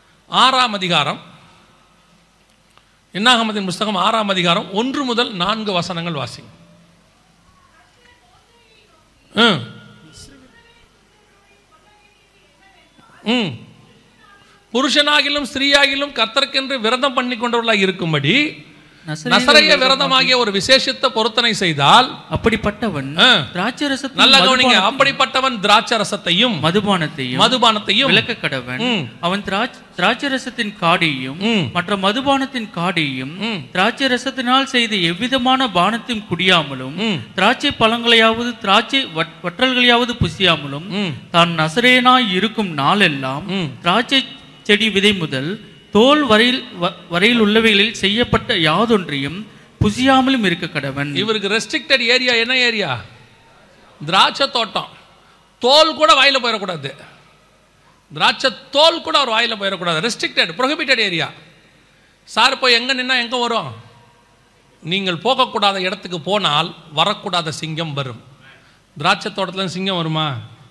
ஆறாம் அதிகாரம் என்னாகமத்தின் புஸ்தகம் ஆறாம் அதிகாரம் ஒன்று முதல் நான்கு வசனங்கள் வாசி ம் ம் புருஷனாகிலும் ஸ்திரீயாகிலும் கர்த்தருக்கென்று விரதம் பண்ணி கொண்டவர்களாக இருக்கும்படி நசரைய விரதமாகிய ஒரு விசேஷத்தை பொருத்தனை செய்தால் அப்படிப்பட்டவன் ஆ, திராட்சை ரசத்தையும் நல்லா கவனிங்க மதுபானத்தையும் அப்படிப்பட்டவன் திராட்சை ரசத்தையும் மதுபானத்தையும் மதுபானத்தையும் விளக்க கடவன் ம். அவன் திராட்ச- திராட்சை ரசத்தின் காடியும் ம். மற்ற மதுபானத்தின் காடியும் ம். திராட்சை ரசத்தினால் செய்த எவ்விதமான பானத்தையும் குடியாமலும் ம். திராட்சை பழங்களையாவது திராட்சை வட்- வற்றல்களையாவது புசியாமலும் ம். தான் நசரேனாய் இருக்கும் நாளெல்லாம் ம். திராட்சை செடி விதை முதல் தோல் வரையில் வ- வரையில் உள்ளவைகளில் செய்யப்பட்ட யாதொன்றையும் புசியாமலும் இருக்க கடவன் இவருக்கு ரெஸ்ட்ரிக்டட் ஏரியா என்ன ஏரியா திராட்சை தோட்டம் தோல் கூட வாயில போயிடக்கூடாது திராட்சை தோல் கூட அவர் வாயில போயிடக்கூடாது ரெஸ்ட்ரிக்டட் ப்ரொஹிபிட்டட் ஏரியா சார் போய் எங்க நின்னா எங்க வரும் நீங்கள் போகக்கூடாத இடத்துக்கு போனால் வரக்கூடாத சிங்கம் வரும் திராட்சை தோட்டத்தில் சிங்கம் வருமா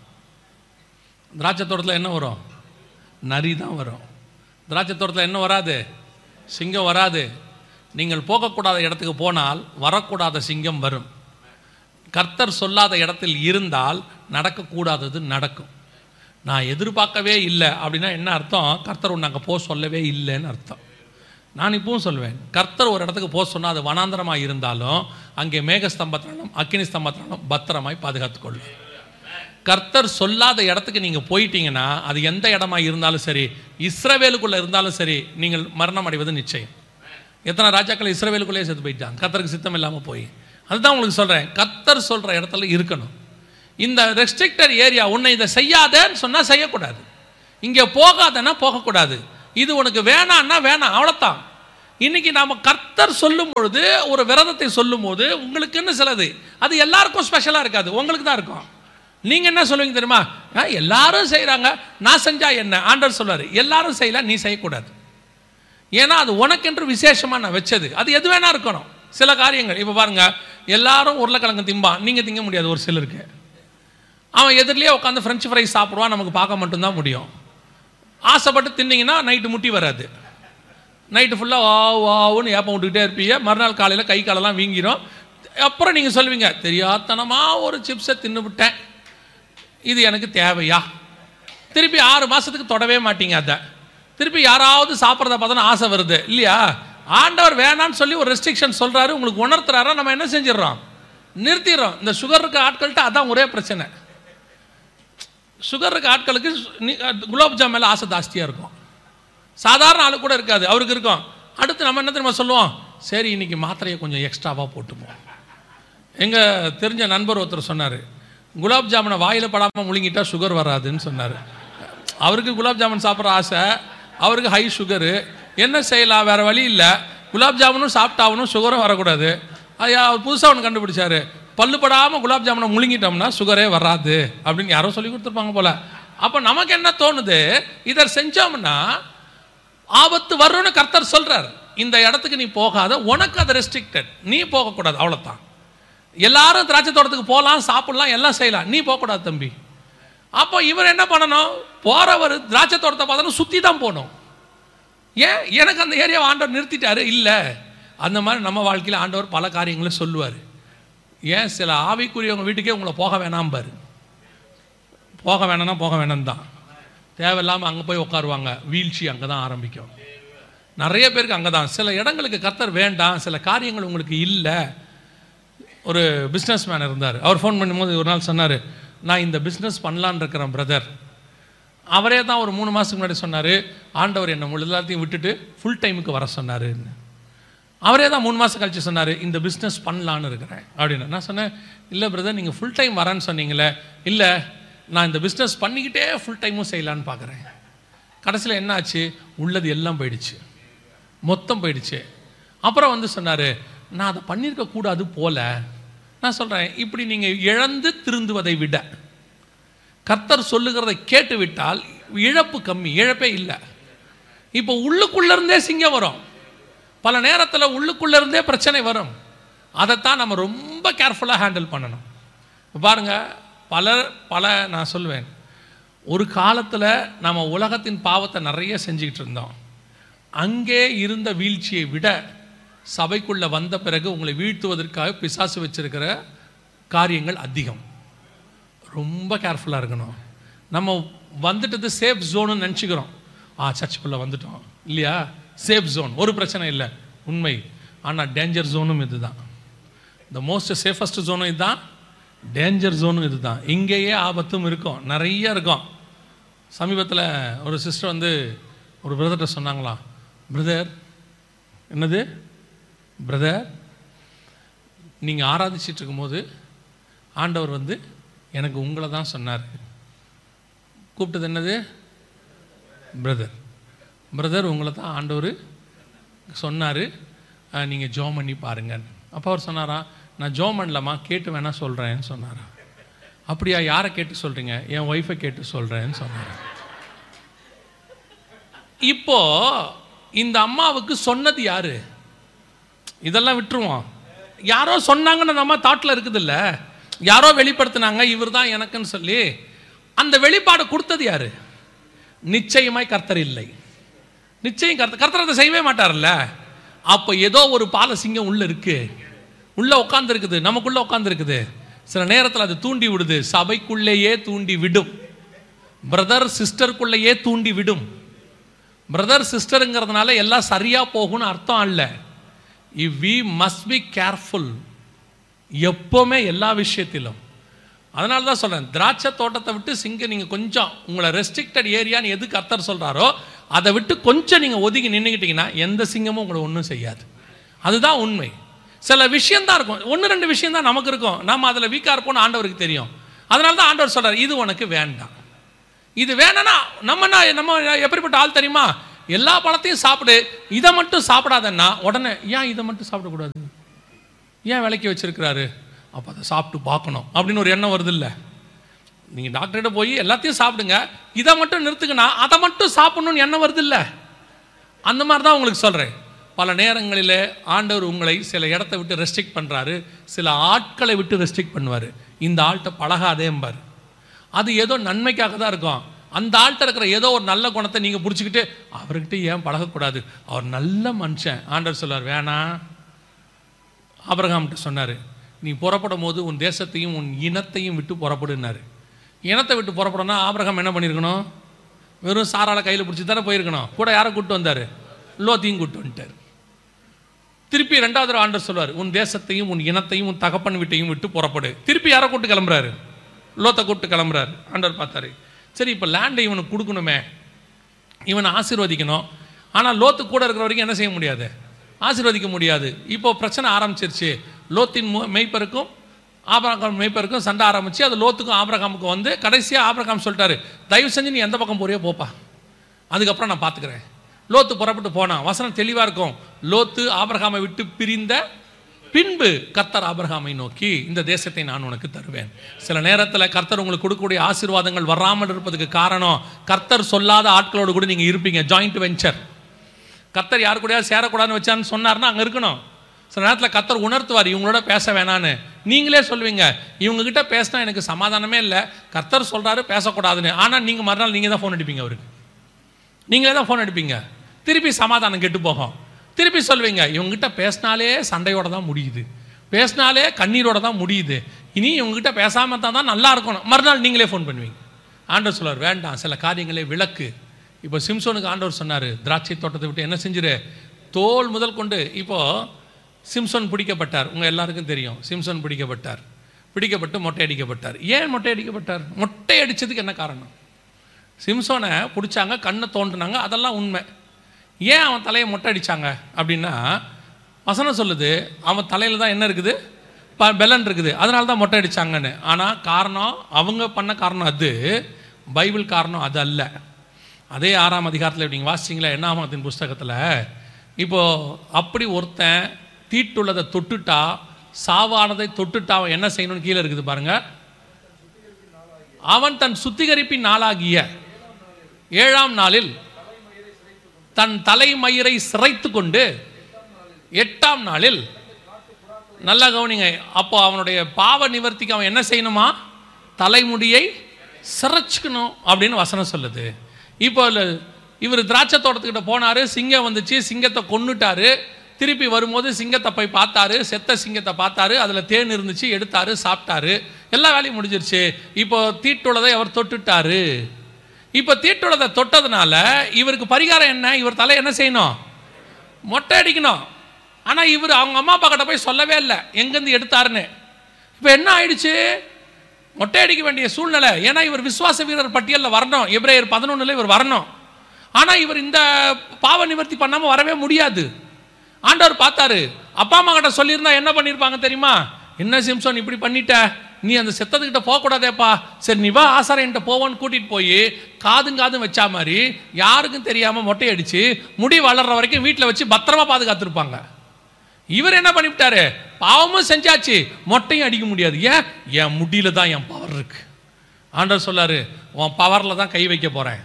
திராட்சை தோட்டத்தில் என்ன வரும் நரி தான் வரும் திராட்சை தோட்டத்தில் என்ன வராது சிங்கம் வராது நீங்கள் போகக்கூடாத இடத்துக்கு போனால் வரக்கூடாத சிங்கம் வரும் கர்த்தர் சொல்லாத இடத்தில் இருந்தால் நடக்கக்கூடாதது நடக்கும் நான் எதிர்பார்க்கவே இல்லை அப்படின்னா என்ன அர்த்தம் கர்த்தர் உன்னை அங்கே போக சொல்லவே இல்லைன்னு அர்த்தம் நான் இப்பவும் சொல்வேன் கர்த்தர் ஒரு இடத்துக்கு போக சொன்னால் அது வனாந்தரமாக இருந்தாலும் அங்கே மேகஸ்தம்பத்தினாலும் அக்கினி ஸ்தம்பத்தினாலும் பத்திரமாய் பாதுகாத்துக்கொள்ளும் கர்த்தர் சொல்லாத இடத்துக்கு நீங்கள் போயிட்டீங்கன்னா அது எந்த இடமா இருந்தாலும் சரி இஸ்ரவேலுக்குள்ளே இருந்தாலும் சரி நீங்கள் மரணம் அடைவது நிச்சயம் எத்தனை ராஜாக்கள் இஸ்ரவேலுக்குள்ளேயே செத்து போயிட்டாங்க கர்த்தருக்கு சித்தம் இல்லாமல் போய் அதுதான் உங்களுக்கு சொல்கிறேன் கர்த்தர் சொல்கிற இடத்துல இருக்கணும் இந்த ரெஸ்ட்ரிக்டட் ஏரியா உன்னை இதை செய்யாதேன்னு சொன்னால் செய்யக்கூடாது இங்கே போகாதன்னா போகக்கூடாது இது உனக்கு வேணான்னா வேணாம் அவ்வளோதான் இன்னைக்கு நாம கர்த்தர் சொல்லும் பொழுது ஒரு விரதத்தை சொல்லும் போது உங்களுக்குன்னு சிலது அது எல்லாருக்கும் ஸ்பெஷலாக இருக்காது உங்களுக்கு தான் இருக்கும் நீங்க என்ன சொல்லுவீங்க தெரியுமா ஆ, எல்லாரும் செய்றாங்க நான் செஞ்சா என்ன ஆண்டவர் சொல்றாரு எல்லாரும் செய்யல நீ செய்யக்கூடாது ஏன்னா அது உனக்கென்று விசேஷமா நான் வச்சது அது எது வேணா இருக்கணும் சில காரியங்கள் இப்போ பாருங்க எல்லாரும் உருளைக்கிழங்கு திம்பான் நீங்க திங்க முடியாது ஒரு சிலருக்கு அவன் எதிரிலேயே உட்காந்து ஃப்ரெஞ்ச் ஃப்ரைஸ் சாப்பிடுவான் நமக்கு பார்க்க மட்டும்தான் முடியும் ஆசைப்பட்டு தின்னீங்கன்னா நைட்டு முட்டி வராது நைட்டு ஃபுல்லாக வா வாவுன்னு ஏப்பம் விட்டுக்கிட்டே இருப்பீங்க மறுநாள் காலையில் கை காலெல்லாம் வீங்கிரும் அப்புறம் நீங்கள் சொல்லுவீங்க தெரியாதனமாக ஒரு சிப்ஸை தின்னுவிட்டேன் இது எனக்கு தேவையா திருப்பி ஆறு மாதத்துக்கு தொடவே மாட்டீங்க அதை திருப்பி யாராவது சாப்பிட்றத பார்த்தோன்னா ஆசை வருது இல்லையா ஆண்டவர் வேணான்னு சொல்லி ஒரு ரெஸ்ட்ரிக்ஷன் சொல்கிறாரு உங்களுக்கு உணர்த்துறாரா நம்ம என்ன செஞ்சிடறோம் நிறுத்திடுறோம் இந்த சுகர் இருக்க ஆட்கள்கிட்ட அதான் ஒரே பிரச்சனை சுகர் இருக்க ஆட்களுக்கு நி- குலாப் ஜாம் மேலே ஆசை ஜாஸ்தியாக இருக்கும் சாதாரண ஆளு கூட இருக்காது அவருக்கு இருக்கும் அடுத்து நம்ம என்ன தெரியுமா சொல்லுவோம் சரி இன்னைக்கு மாத்திரையை கொஞ்சம் எக்ஸ்ட்ராவாக போட்டுப்போம் எங்கள் தெரிஞ்ச நண்பர் ஒருத்தர் சொன்னார் குலாப் ஜாமுனை வாயில் படாமல் முழுங்கிட்டா சுகர் வராதுன்னு சொன்னார் அவருக்கு குலாப் ஜாமுன் சாப்பிட்ற ஆசை அவருக்கு ஹை சுகரு என்ன செய்யலாம் வேறு வழி இல்லை குலாப் ஜாமுனும் சாப்பிட்டாகணும் சுகரும் வரக்கூடாது அது அவர் புதுசாக ஒன்று கண்டுபிடிச்சாரு பல்லு படாமல் குலாப் ஜாமுனை முழுங்கிட்டோம்னா சுகரே வராது அப்படின்னு யாரோ சொல்லி கொடுத்துருப்பாங்க போல அப்போ நமக்கு என்ன தோணுது இதை செஞ்சோம்னா ஆபத்து வரும்னு கர்த்தர் சொல்றார் இந்த இடத்துக்கு நீ போகாத உனக்கு அது ரெஸ்ட்ரிக்டட் நீ போகக்கூடாது அவ்வளோதான் எல்லாரும் திராட்சை தோட்டத்துக்கு போகலாம் சாப்பிடலாம் எல்லாம் செய்யலாம் நீ போகக்கூடாது தம்பி அப்போ இவர் என்ன பண்ணணும் போறவர் திராட்சை தோட்டத்தை பார்த்தாலும் சுற்றி தான் போகணும் ஏன் எனக்கு அந்த ஏரியாவை ஆண்டவர் நிறுத்திட்டாரு இல்லை அந்த மாதிரி நம்ம வாழ்க்கையில் ஆண்டவர் பல காரியங்களை சொல்லுவார் ஏன் சில ஆவிக்குரியவங்க வீட்டுக்கே உங்களை போக வேணாம் பாரு போக வேணாம்னா போக வேணாம் தான் தேவையில்லாமல் அங்கே போய் உட்காருவாங்க வீழ்ச்சி அங்கே தான் ஆரம்பிக்கும் நிறைய பேருக்கு அங்கே தான் சில இடங்களுக்கு கர்த்தர் வேண்டாம் சில காரியங்கள் உங்களுக்கு இல்லை ஒரு பிஸ்னஸ் மேன் இருந்தார் அவர் ஃபோன் பண்ணும்போது ஒரு நாள் சொன்னார் நான் இந்த பிஸ்னஸ் பண்ணலான்னு இருக்கிறேன் பிரதர் அவரே தான் ஒரு மூணு மாதத்துக்கு முன்னாடி சொன்னார் ஆண்டவர் என்னை முழு எல்லாத்தையும் விட்டுட்டு ஃபுல் டைமுக்கு வர சொன்னாருன்னு அவரே தான் மூணு மாதம் கழிச்சு சொன்னார் இந்த பிஸ்னஸ் பண்ணலான்னு இருக்கிறேன் அப்படின்னு நான் சொன்னேன் இல்லை பிரதர் நீங்கள் ஃபுல் டைம் வரேன்னு சொன்னீங்களே இல்லை நான் இந்த பிஸ்னஸ் பண்ணிக்கிட்டே ஃபுல் டைமும் செய்யலான்னு பார்க்குறேன் கடைசியில் என்ன ஆச்சு உள்ளது எல்லாம் போயிடுச்சு மொத்தம் போயிடுச்சு அப்புறம் வந்து சொன்னார் நான் அதை பண்ணியிருக்க கூடாது போல நான் சொல்கிறேன் இப்படி நீங்கள் இழந்து திருந்துவதை விட கர்த்தர் சொல்லுகிறதை கேட்டு விட்டால் இழப்பு கம்மி இழப்பே இல்லை இப்போ உள்ளுக்குள்ள இருந்தே சிங்கம் வரும் பல நேரத்தில் உள்ளுக்குள்ள இருந்தே பிரச்சனை வரும் அதைத்தான் நம்ம ரொம்ப கேர்ஃபுல்லாக ஹேண்டில் பண்ணணும் இப்ப பாருங்க பல பல நான் சொல்லுவேன் ஒரு காலத்தில் நம்ம உலகத்தின் பாவத்தை நிறைய செஞ்சுக்கிட்டு இருந்தோம் அங்கே இருந்த வீழ்ச்சியை விட சபைக்குள்ளே வந்த பிறகு உங்களை வீழ்த்துவதற்காக பிசாசு வச்சிருக்கிற காரியங்கள் அதிகம் ரொம்ப கேர்ஃபுல்லாக இருக்கணும் நம்ம வந்துட்டது சேஃப் ஜோனுன்னு நினச்சிக்கிறோம் ஆ சர்ச்சுக்குள்ளே வந்துட்டோம் இல்லையா சேஃப் ஜோன் ஒரு பிரச்சனை இல்லை உண்மை ஆனால் டேஞ்சர் ஜோனும் இதுதான் த மோஸ்ட் சேஃபஸ்ட் ஜோனும் இதுதான் டேஞ்சர் ஜோனும் இதுதான் இங்கேயே ஆபத்தும் இருக்கும் நிறைய இருக்கும் சமீபத்தில் ஒரு சிஸ்டர் வந்து ஒரு பிரதர்கிட்ட சொன்னாங்களாம் பிரதர் என்னது பிரதர் நீங்கள் ஆராதிச்சிட்டு இருக்கும்போது ஆண்டவர் வந்து எனக்கு உங்களை தான் சொன்னார் கூப்பிட்டது என்னது பிரதர் பிரதர் உங்களை தான் ஆண்டவர் சொன்னார் நீங்கள் ஜோம் பண்ணி பாருங்கன்னு அப்போ அவர் சொன்னாரா நான் ஜோம் பண்ணலம்மா கேட்டு வேணா சொல்கிறேன்னு சொன்னாரா அப்படியா யாரை கேட்டு சொல்கிறீங்க என் ஒய்ஃபை கேட்டு சொல்கிறேன்னு சொன்னார் இப்போ இந்த அம்மாவுக்கு சொன்னது யாரு இதெல்லாம் விட்டுருவோம் யாரோ சொன்னாங்கன்னு நம்ம தாட்டில் இருக்குதுல்ல யாரோ வெளிப்படுத்தினாங்க இவர் தான் எனக்குன்னு சொல்லி அந்த வெளிப்பாடு கொடுத்தது யாரு நிச்சயமாய் கர்த்தர் இல்லை நிச்சயம் கர்த்தர் கர்த்தர் அதை செய்யவே மாட்டார்ல அப்போ ஏதோ ஒரு பாலசிங்கம் உள்ள இருக்கு உள்ள உட்கார்ந்து இருக்குது நமக்குள்ள உட்கார்ந்து இருக்குது சில நேரத்தில் அது தூண்டி விடுது சபைக்குள்ளேயே தூண்டி விடும் பிரதர் சிஸ்டருக்குள்ளேயே தூண்டி விடும் பிரதர் சிஸ்டருங்கிறதுனால எல்லாம் சரியா போகும்னு அர்த்தம் அல்ல இவ் வி மஸ்ட் பி கேர்ஃபுல் எப்போவுமே எல்லா விஷயத்திலும் அதனால தான் சொல்கிறேன் திராட்சை தோட்டத்தை விட்டு சிங்க நீங்கள் கொஞ்சம் உங்களை ரெஸ்ட்ரிக்டட் ஏரியான்னு எதுக்கு அர்த்தர் சொல்கிறாரோ அதை விட்டு கொஞ்சம் நீங்கள் ஒதுங்கி நின்றுக்கிட்டீங்கன்னா எந்த சிங்கமும் உங்களை ஒன்றும் செய்யாது அதுதான் உண்மை சில விஷயம்தான் இருக்கும் ஒன்று ரெண்டு விஷயம் தான் நமக்கு இருக்கும் நம்ம அதில் வீக்காக இருப்போம்னு ஆண்டவருக்கு தெரியும் அதனால தான் ஆண்டவர் சொல்கிறார் இது உனக்கு வேண்டாம் இது வேணும்னா நம்ம என்ன நம்ம எப்படிப்பட்ட ஆள் தெரியுமா எல்லா பழத்தையும் சாப்பிடு இதை மட்டும் சாப்பிடாதன்னா உடனே ஏன் இதை மட்டும் சாப்பிடக்கூடாது ஏன் விலைக்கு வச்சிருக்கிறாரு அப்போ அதை சாப்பிட்டு பார்க்கணும் அப்படின்னு ஒரு எண்ணம் வருது இல்லை நீங்கள் டாக்டர்கிட்ட போய் எல்லாத்தையும் சாப்பிடுங்க இதை மட்டும் நிறுத்துக்குன்னா அதை மட்டும் சாப்பிடணும்னு எண்ணம் வருது இல்லை அந்த மாதிரி தான் உங்களுக்கு சொல்கிறேன் பல நேரங்களில் ஆண்டவர் உங்களை சில இடத்த விட்டு ரெஸ்ட்ரிக்ட் பண்ணுறாரு சில ஆட்களை விட்டு ரெஸ்ட்ரிக்ட் பண்ணுவார் இந்த ஆள்கிட்ட பழகாதேம்பார் அது ஏதோ நன்மைக்காக தான் இருக்கும் அந்த ஆள்கிட்ட இருக்கிற ஏதோ ஒரு நல்ல குணத்தை நீங்கள் பிடிச்சிக்கிட்டு அவர்கிட்ட ஏன் பழகக்கூடாது அவர் நல்ல மனுஷன் ஆண்டவர் சொல்லார் வேணாம் ஆபிரகாம்கிட்ட சொன்னார் நீ புறப்படும் போது உன் தேசத்தையும் உன் இனத்தையும் விட்டு புறப்படுனாரு இனத்தை விட்டு புறப்படணும்னா ஆபிரகாம் என்ன பண்ணியிருக்கணும் வெறும் சாரால கையில் பிடிச்சி தானே போயிருக்கணும் கூட யாரை கூப்பிட்டு வந்தார் லோத்தையும் கூப்பிட்டு வந்துட்டார் திருப்பி ரெண்டாவது தடவை ஆண்டவர் சொல்வார் உன் தேசத்தையும் உன் இனத்தையும் உன் தகப்பன் வீட்டையும் விட்டு புறப்படு திருப்பி யாரை கூப்பிட்டு கிளம்புறாரு லோத்தை கூப்பிட்டு கிளம்புறாரு ஆண்டவர் பார்த்தாரு சரி இப்போ லேண்டை இவனுக்கு கொடுக்கணுமே இவனை ஆசீர்வதிக்கணும் ஆனால் லோத்து கூட இருக்கிற வரைக்கும் என்ன செய்ய முடியாது ஆசீர்வதிக்க முடியாது இப்போ பிரச்சனை ஆரம்பிச்சிருச்சு லோத்தின் மு- மேய்ப்பருக்கும் ஆபரகாம் மேய்ப்பருக்கும் சண்டை ஆரம்பிச்சு அது லோத்துக்கும் ஆபரகாமுக்கும் வந்து கடைசியாக ஆபரகாம் சொல்லிட்டாரு தயவு செஞ்சு நீ எந்த பக்கம் போறியோ போப்பா அதுக்கப்புறம் நான் பார்த்துக்கிறேன் லோத்து புறப்பட்டு போனான் வசனம் தெளிவாக இருக்கும் லோத்து ஆபிரகாமை விட்டு பிரிந்த பின்பு கர்த்தர் ஆபிரகாமை நோக்கி இந்த தேசத்தை நான் உனக்கு தருவேன் சில நேரத்தில் கர்த்தர் உங்களுக்கு கொடுக்கக்கூடிய ஆசீர்வாதங்கள் வராமல் இருப்பதுக்கு காரணம் கர்த்தர் சொல்லாத ஆட்களோடு கூட நீங்கள் இருப்பீங்க ஜாயிண்ட் வெஞ்சர் கர்த்தர் யாரு கூடயாவது சேரக்கூடாதுன்னு வச்சான்னு சொன்னார்னா அங்கே இருக்கணும் சில நேரத்தில் கர்த்தர் உணர்த்துவார் இவங்களோட பேச வேணான்னு நீங்களே சொல்லுவீங்க இவங்க கிட்ட பேசினா எனக்கு சமாதானமே இல்லை கர்த்தர் சொல்றாரு பேசக்கூடாதுன்னு ஆனால் நீங்கள் மறுநாள் நீங்கள் தான் ஃபோன் அடிப்பீங்க அவருக்கு நீங்களே தான் ஃபோன் அடிப்பீங்க திருப்பி சமாதானம் கெட்டு போகும் திருப்பி சொல்வீங்க இவங்ககிட்ட பேசினாலே சண்டையோட தான் முடியுது பேசினாலே கண்ணீரோட தான் முடியுது இனி இவங்ககிட்ட பேசாமல் தான் தான் நல்லா இருக்கணும் மறுநாள் நீங்களே ஃபோன் பண்ணுவீங்க ஆண்டவர் சொல்லுவார் வேண்டாம் சில காரியங்களே விளக்கு இப்போ சிம்சோனுக்கு ஆண்டவர் சொன்னார் திராட்சை தோட்டத்தை விட்டு என்ன செஞ்சிரு தோல் முதல் கொண்டு இப்போ சிம்சோன் பிடிக்கப்பட்டார் உங்கள் எல்லாருக்கும் தெரியும் சிம்சோன் பிடிக்கப்பட்டார் பிடிக்கப்பட்டு மொட்டை அடிக்கப்பட்டார் ஏன் மொட்டை அடிக்கப்பட்டார் மொட்டை அடிச்சதுக்கு என்ன காரணம் சிம்சோனை பிடிச்சாங்க கண்ணை தோண்டுனாங்க அதெல்லாம் உண்மை ஏன் அவன் தலையை மொட்டை அடிச்சாங்க அப்படின்னா வசனம் சொல்லுது அவன் தலையில் தான் என்ன இருக்குது ப பெலன் இருக்குது அதனால தான் மொட்டை அடிச்சாங்கன்னு ஆனால் காரணம் அவங்க பண்ண காரணம் அது பைபிள் காரணம் அது அல்ல அதே ஆறாம் அதிகாரத்தில் நீங்கள் வாசிச்சிங்களா என்னாமத்தின் புஸ்தகத்தில் இப்போது அப்படி ஒருத்தன் தீட்டுள்ளதை தொட்டுட்டா சாவானதை தொட்டுட்டா அவன் என்ன செய்யணும்னு கீழே இருக்குது பாருங்க அவன் தன் சுத்திகரிப்பின் நாளாகிய ஏழாம் நாளில் தன் தலைமயிரை சிரைத்து கொண்டு எட்டாம் நாளில் நல்லா கவனிங்க அப்போ அவனுடைய பாவ நிவர்த்திக்கு அவன் என்ன செய்யணுமா தலைமுடியை சிரைச்சுக்கணும் அப்படின்னு வசனம் சொல்லுது இப்போ இவர் திராட்சை தோட்டத்துக்கிட்ட போனாரு சிங்கம் வந்துச்சு சிங்கத்தை கொன்னுட்டாரு திருப்பி வரும்போது சிங்கத்தை போய் பார்த்தாரு செத்த சிங்கத்தை பார்த்தாரு அதில் தேன் இருந்துச்சு எடுத்தாரு சாப்பிட்டாரு எல்லா வேலையும் முடிஞ்சிருச்சு இப்போ தீட்டுள்ளதை அவர் தொட்டுட்டாரு இப்போ தீட்டுள்ளதை தொட்டதுனால இவருக்கு பரிகாரம் என்ன இவர் தலை என்ன செய்யணும் மொட்டை அடிக்கணும் ஆனால் இவர் அவங்க அம்மா அப்பா கிட்ட போய் சொல்லவே இல்லை எங்கேருந்து எடுத்தாருன்னு இப்போ என்ன ஆயிடுச்சு மொட்டை அடிக்க வேண்டிய சூழ்நிலை ஏன்னா இவர் விசுவாச வீரர் பட்டியலில் வரணும் எப்ரேயர் பதினொன்றில் இவர் வரணும் ஆனால் இவர் இந்த பாவ நிவர்த்தி பண்ணாமல் வரவே முடியாது ஆண்டவர் பார்த்தாரு அப்பா அம்மா கிட்ட சொல்லியிருந்தா என்ன பண்ணியிருப்பாங்க தெரியுமா என்ன சிம்சோன் இப்படி பண்ணிட்ட நீ அந்த செத்ததுக்கிட்ட போகக்கூடாதேப்பா சரி நீ வா ஆசாரியன்ட்ட போவோன்னு கூட்டிகிட்டு போய் காதும் காதும் வச்சா மாதிரி யாருக்கும் தெரியாமல் மொட்டை அடித்து முடி வளர்ற வரைக்கும் வீட்டில் வச்சு பத்திரமா பாதுகாத்துருப்பாங்க இவர் என்ன பண்ணிவிட்டாரு பாவமும் செஞ்சாச்சு மொட்டையும் அடிக்க முடியாது ஏன் என் முடியில தான் என் பவர் இருக்கு ஆண்டவர் சொல்லாரு உன் பவரில் தான் கை வைக்க போகிறேன்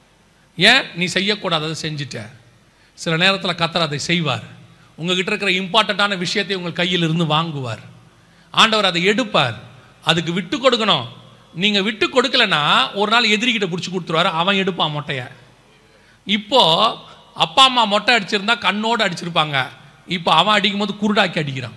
ஏன் நீ செய்யக்கூடாததை செஞ்சுட்ட சில நேரத்தில் கத்தர் அதை செய்வார் உங்ககிட்ட இருக்கிற இம்பார்ட்டண்ட்டான விஷயத்தை உங்கள் கையில் இருந்து வாங்குவார் ஆண்டவர் அதை எடுப்பார் அதுக்கு விட்டு கொடுக்கணும் நீங்கள் விட்டு கொடுக்கலனா ஒரு நாள் எதிரிகிட்ட பிடிச்சி கொடுத்துருவாரு அவன் எடுப்பான் மொட்டையை இப்போ அப்பா அம்மா மொட்டை அடிச்சிருந்தா கண்ணோடு அடிச்சிருப்பாங்க இப்போ அவன் அடிக்கும்போது குருடாக்கி அடிக்கிறான்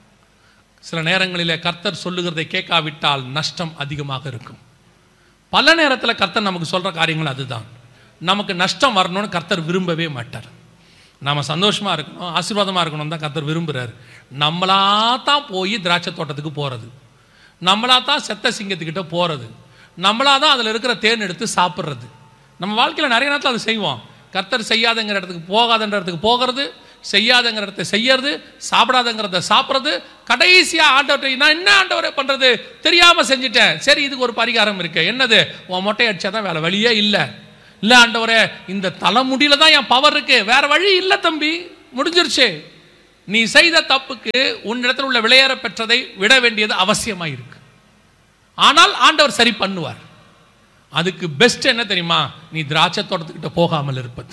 சில நேரங்களில் கர்த்தர் சொல்லுகிறதை கேட்காவிட்டால் நஷ்டம் அதிகமாக இருக்கும் பல நேரத்தில் கர்த்தர் நமக்கு சொல்கிற காரியங்கள் அதுதான் நமக்கு நஷ்டம் வரணும்னு கர்த்தர் விரும்பவே மாட்டார் நாம சந்தோஷமா இருக்கணும் ஆசீர்வாதமா இருக்கணும் தான் கர்த்தர் விரும்புகிறார் நம்மளா தான் போய் திராட்சை தோட்டத்துக்கு போகிறது நம்மளா தான் செத்த சிங்கத்துக்கிட்ட போகிறது நம்மளா தான் அதில் இருக்கிற தேன் எடுத்து சாப்பிட்றது நம்ம வாழ்க்கையில் நிறைய நேரத்தில் அதை செய்வோம் கர்த்தர் செய்யாதங்கிற இடத்துக்கு போகாதன்ற இடத்துக்கு போகிறது செய்யாதங்கிற இடத்த செய்யறது சாப்பிடாதங்கிறத சாப்பிட்றது கடைசியாக ஆண்டவர்கிட்ட நான் என்ன ஆண்டவரை பண்ணுறது தெரியாமல் செஞ்சுட்டேன் சரி இதுக்கு ஒரு பரிகாரம் இருக்கு என்னது உன் மொட்டை அடிச்சா தான் வேலை வழியே இல்லை இல்லை ஆண்டவரே இந்த தலைமுடியில தான் என் பவர் இருக்கு வேற வழி இல்லை தம்பி முடிஞ்சிருச்சு நீ செய்த தப்புக்கு உன்னிடத்தில் உள்ள விளையாற பெற்றதை விட வேண்டியது அவசியமாக இருக்கு ஆனால் ஆண்டவர் சரி பண்ணுவார் அதுக்கு பெஸ்ட் என்ன தெரியுமா நீ திராட்சை தோட்டத்துக்கிட்ட போகாமல் இருப்பது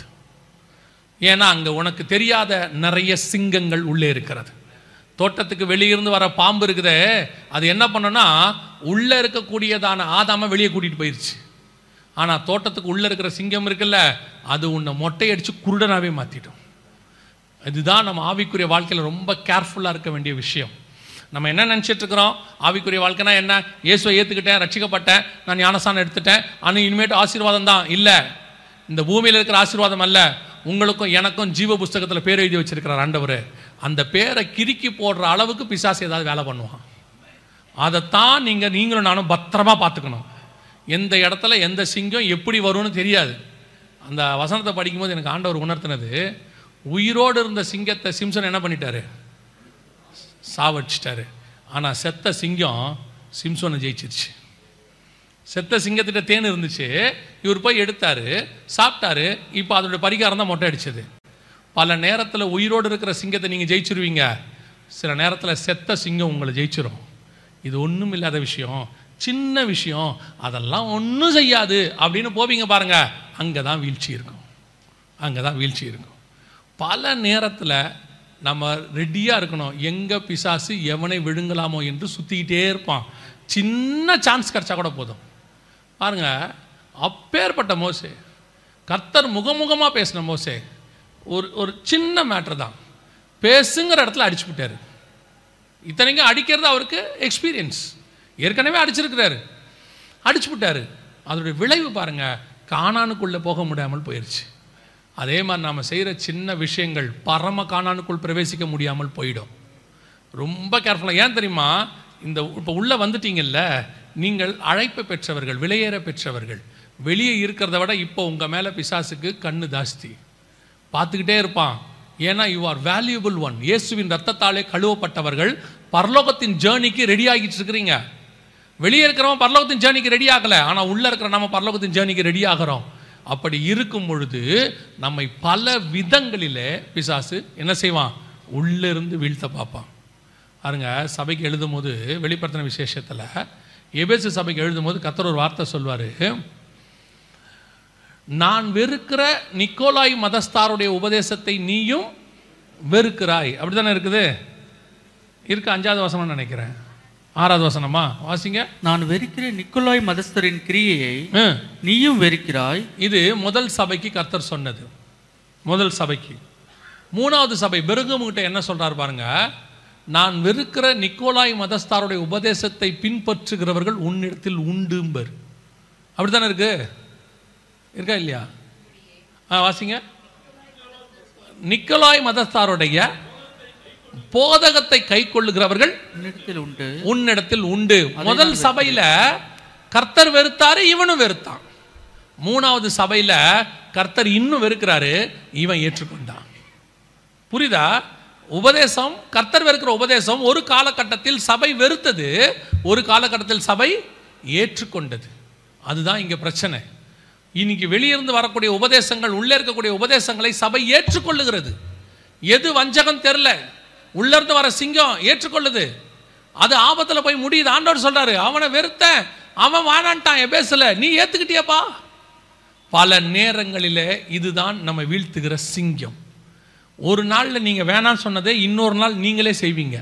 ஏன்னா அங்கே உனக்கு தெரியாத நிறைய சிங்கங்கள் உள்ளே இருக்கிறது தோட்டத்துக்கு வெளியிருந்து வர பாம்பு இருக்குதே அது என்ன பண்ணுன்னா உள்ளே இருக்கக்கூடியதான ஆதாம வெளியே கூட்டிகிட்டு போயிடுச்சு ஆனால் தோட்டத்துக்கு உள்ளே இருக்கிற சிங்கம் இருக்குல்ல அது உன்னை மொட்டையடிச்சு குருடனாவே மாற்றிடும் இதுதான் நம்ம ஆவிக்குரிய வாழ்க்கையில் ரொம்ப கேர்ஃபுல்லாக இருக்க வேண்டிய விஷயம் நம்ம என்ன நினச்சிட்டு இருக்கிறோம் ஆவிக்குரிய வாழ்க்கைனா என்ன இயேசுவை ஏற்றுக்கிட்டேன் ரட்சிக்கப்பட்டேன் நான் ஞானசானம் எடுத்துட்டேன் ஆனால் இனிமேட்டு ஆசீர்வாதம் தான் இல்லை இந்த பூமியில் இருக்கிற ஆசீர்வாதம் அல்ல உங்களுக்கும் எனக்கும் ஜீவ புஸ்தகத்தில் பேர் எழுதி வச்சிருக்கிறார் ஆண்டவர் அந்த பேரை கிறுக்கி போடுற அளவுக்கு பிசாசு ஏதாவது வேலை பண்ணுவான் அதைத்தான் நீங்கள் நீங்களும் நானும் பத்திரமா பார்த்துக்கணும் எந்த இடத்துல எந்த சிங்கம் எப்படி வரும்னு தெரியாது அந்த வசனத்தை படிக்கும்போது எனக்கு ஆண்டவர் உணர்த்தினது உயிரோடு இருந்த சிங்கத்தை சிம்சன் என்ன பண்ணிட்டாரு சாவடிச்சிட்டாரு ஆனால் செத்த சிங்கம் சிம்சோனை ஜெயிச்சிருச்சு செத்த சிங்கத்திட்ட தேன் இருந்துச்சு இவர் போய் எடுத்தாரு சாப்பிட்டாரு இப்போ அதோட பரிகாரம் தான் மொட்டை அடிச்சது பல நேரத்தில் உயிரோடு இருக்கிற சிங்கத்தை நீங்கள் ஜெயிச்சிருவீங்க சில நேரத்தில் செத்த சிங்கம் உங்களை ஜெயிச்சிரும் இது ஒன்றும் இல்லாத விஷயம் சின்ன விஷயம் அதெல்லாம் ஒன்றும் செய்யாது அப்படின்னு போவீங்க பாருங்க அங்கே தான் வீழ்ச்சி இருக்கும் அங்கே தான் வீழ்ச்சி இருக்கும் பல நேரத்தில் நம்ம ரெடியாக இருக்கணும் எங்கே பிசாசு எவனை விழுங்கலாமோ என்று சுற்றிக்கிட்டே இருப்பான் சின்ன சான்ஸ் கிடைச்சா கூட போதும் பாருங்க அப்பேற்பட்ட மோசே கர்த்தர் முகமுகமாக பேசின மோசே ஒரு ஒரு சின்ன மேட்ரு தான் பேசுங்கிற இடத்துல அடிச்சு விட்டாரு இத்தனைக்கும் அடிக்கிறது அவருக்கு எக்ஸ்பீரியன்ஸ் ஏற்கனவே அடிச்சிருக்கிறாரு அடிச்சு விட்டாரு அதோடைய விளைவு பாருங்க காணானுக்குள்ளே போக முடியாமல் போயிடுச்சு அதே மாதிரி நாம் செய்கிற சின்ன விஷயங்கள் பரம காணானுக்குள் பிரவேசிக்க முடியாமல் போயிடும் ரொம்ப கேர்ஃபுல்லாக ஏன் தெரியுமா இந்த இப்போ உள்ளே வந்துட்டீங்கல்ல நீங்கள் அழைப்பை பெற்றவர்கள் விலையேற பெற்றவர்கள் வெளியே இருக்கிறத விட இப்போ உங்கள் மேலே பிசாசுக்கு கண்ணு ஜாஸ்தி பார்த்துக்கிட்டே இருப்பான் ஏன்னா யூ ஆர் வேல்யூபிள் ஒன் இயேசுவின் ரத்தத்தாலே கழுவப்பட்டவர்கள் பரலோகத்தின் ஜேர்னிக்கு ரெடி ஆகிட்டு இருக்கிறீங்க வெளியே இருக்கிறவன் பரலோகத்தின் ஜேர்னிக்கு ரெடி ஆகலை ஆனால் உள்ளே இருக்கிற நம்ம பரலோகத்தின் ஜேர்னிக்கு ரெடி ஆகிறோம் அப்படி இருக்கும் பொழுது நம்மை பல விதங்களிலே பிசாசு என்ன செய்வான் உள்ளிருந்து வீழ்த்த பார்ப்பான் பாருங்க சபைக்கு எழுதும் போது வெளிப்படுத்தின விசேஷத்தில் எபேசு சபைக்கு எழுதும் போது கத்தர் ஒரு வார்த்தை சொல்வார் நான் வெறுக்கிற நிக்கோலாய் மதஸ்தாருடைய உபதேசத்தை நீயும் வெறுக்கிறாய் அப்படிதானே இருக்குது இருக்கு அஞ்சாவது வசனம் நினைக்கிறேன் ஆறாவது வசனமா வாசிங்க நான் வெறுக்கிற நிக்கோலாய் மதஸ்தரின் கிரியையை ஆ. நீயும் வெறுக்கிறாய் இது முதல் சபைக்கு கர்த்தர் சொன்னது முதல் சபைக்கு மூணாவது சபை பெருகமுகிட்ட என்ன சொல்றார் பாருங்க நான் வெறுக்கிற நிக்கோலாய் மதஸ்தாருடைய உபதேசத்தை பின்பற்றுகிறவர்கள் உன்னிடத்தில் உண்டும்பர் அப்படித்தானே இருக்கு இருக்கா இல்லையா ஆ வாசிங்க நிக்கோலாய் மதஸ்தாருடைய போதகத்தை கை கொள்ளுகிறவர்கள் உன்னிடத்தில் உண்டு உன்னிடத்தில் உண்டு முதல் சபையில கர்த்தர் வெறுத்தாரு இவனும் வெறுத்தான் மூணாவது சபையில கர்த்தர் இன்னும் வெறுக்கிறாரு இவன் ஏற்றுக்கொண்டான் புரியுதா உபதேசம் கர்த்தர் வெறுக்கிற உபதேசம் ஒரு காலகட்டத்தில் சபை வெறுத்தது ஒரு காலகட்டத்தில் சபை ஏற்றுக்கொண்டது அதுதான் இங்க பிரச்சனை இன்னைக்கு வெளியிருந்து வரக்கூடிய உபதேசங்கள் உள்ளே இருக்கக்கூடிய உபதேசங்களை சபை ஏற்றுக்கொள்ளுகிறது எது வஞ்சகம் தெரில உள்ள இருந்து வர சிங்கம் ஏற்றுக்கொள்ளுது அது ஆபத்துல போய் முடியுது ஆண்டவர் சொல்றாரு அவனை வெறுத்தேன் அவன் வானான்ட்டான் எபேசுல நீ ஏத்துக்கிட்டியப்பா பல நேரங்களிலே இதுதான் நம்ம வீழ்த்துகிற சிங்கம் ஒரு நாளில் நீங்கள் வேணான்னு சொன்னதை இன்னொரு நாள் நீங்களே செய்வீங்க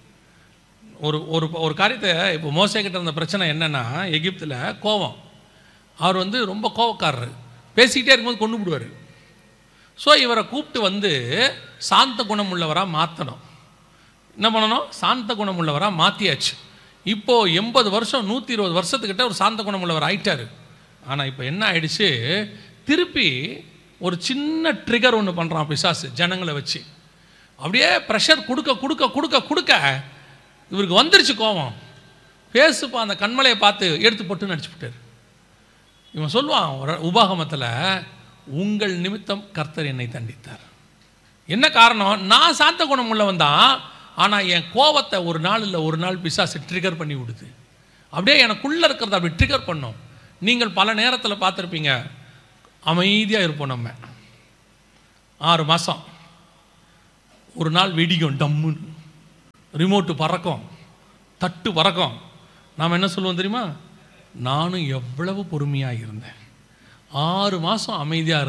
ஒரு ஒரு ஒரு காரியத்தை இப்போ மோசே கிட்ட இருந்த பிரச்சனை என்னன்னா எகிப்தில் கோவம் அவர் வந்து ரொம்ப கோவக்காரர் பேசிக்கிட்டே இருக்கும்போது கொண்டு விடுவார் ஸோ இவரை கூப்பிட்டு வந்து சாந்த குணம் உள்ளவராக மாற்றணும் என்ன பண்ணணும் சாந்த குணம் உள்ளவராக மாற்றியாச்சு இப்போது எண்பது வருஷம் நூற்றி இருபது வருஷத்துக்கிட்ட ஒரு சாந்த குணம் உள்ளவர் ஆயிட்டாரு ஆனால் இப்போ என்ன ஆயிடுச்சு திருப்பி ஒரு சின்ன ட்ரிகர் ஒன்று பண்ணுறான் பிசாசு ஜனங்களை வச்சு அப்படியே ப்ரெஷர் கொடுக்க கொடுக்க கொடுக்க கொடுக்க இவருக்கு வந்துருச்சு கோவம் பேசுப்பா அந்த கண்மலையை பார்த்து எடுத்து போட்டு நடிச்சு விட்டாரு இவன் சொல்லுவான் ஒரு உபாகமத்தில் உங்கள் நிமித்தம் கர்த்தர் என்னை தண்டித்தார் என்ன காரணம் நான் சாந்த குணம் உள்ளவன் தான் ஆனால் என் கோவத்தை ஒரு நாள் இல்லை ஒரு நாள் பிசாசு ட்ரிகர் பண்ணி விடுது அப்படியே எனக்குள்ளே இருக்கிறத அப்படி ட்ரிகர் பண்ணும் நீங்கள் பல நேரத்தில் பார்த்துருப்பீங்க அமைதியாக இருப்போம் நம்ம ஆறு மாதம் ஒரு நாள் வெடிக்கும் டம்முன்னு ரிமோட்டு பறக்கும் தட்டு பறக்கும் நாம் என்ன சொல்லுவோம் தெரியுமா நானும் எவ்வளவு பொறுமையாக இருந்தேன் ஆறு மாதம் அமைதியாக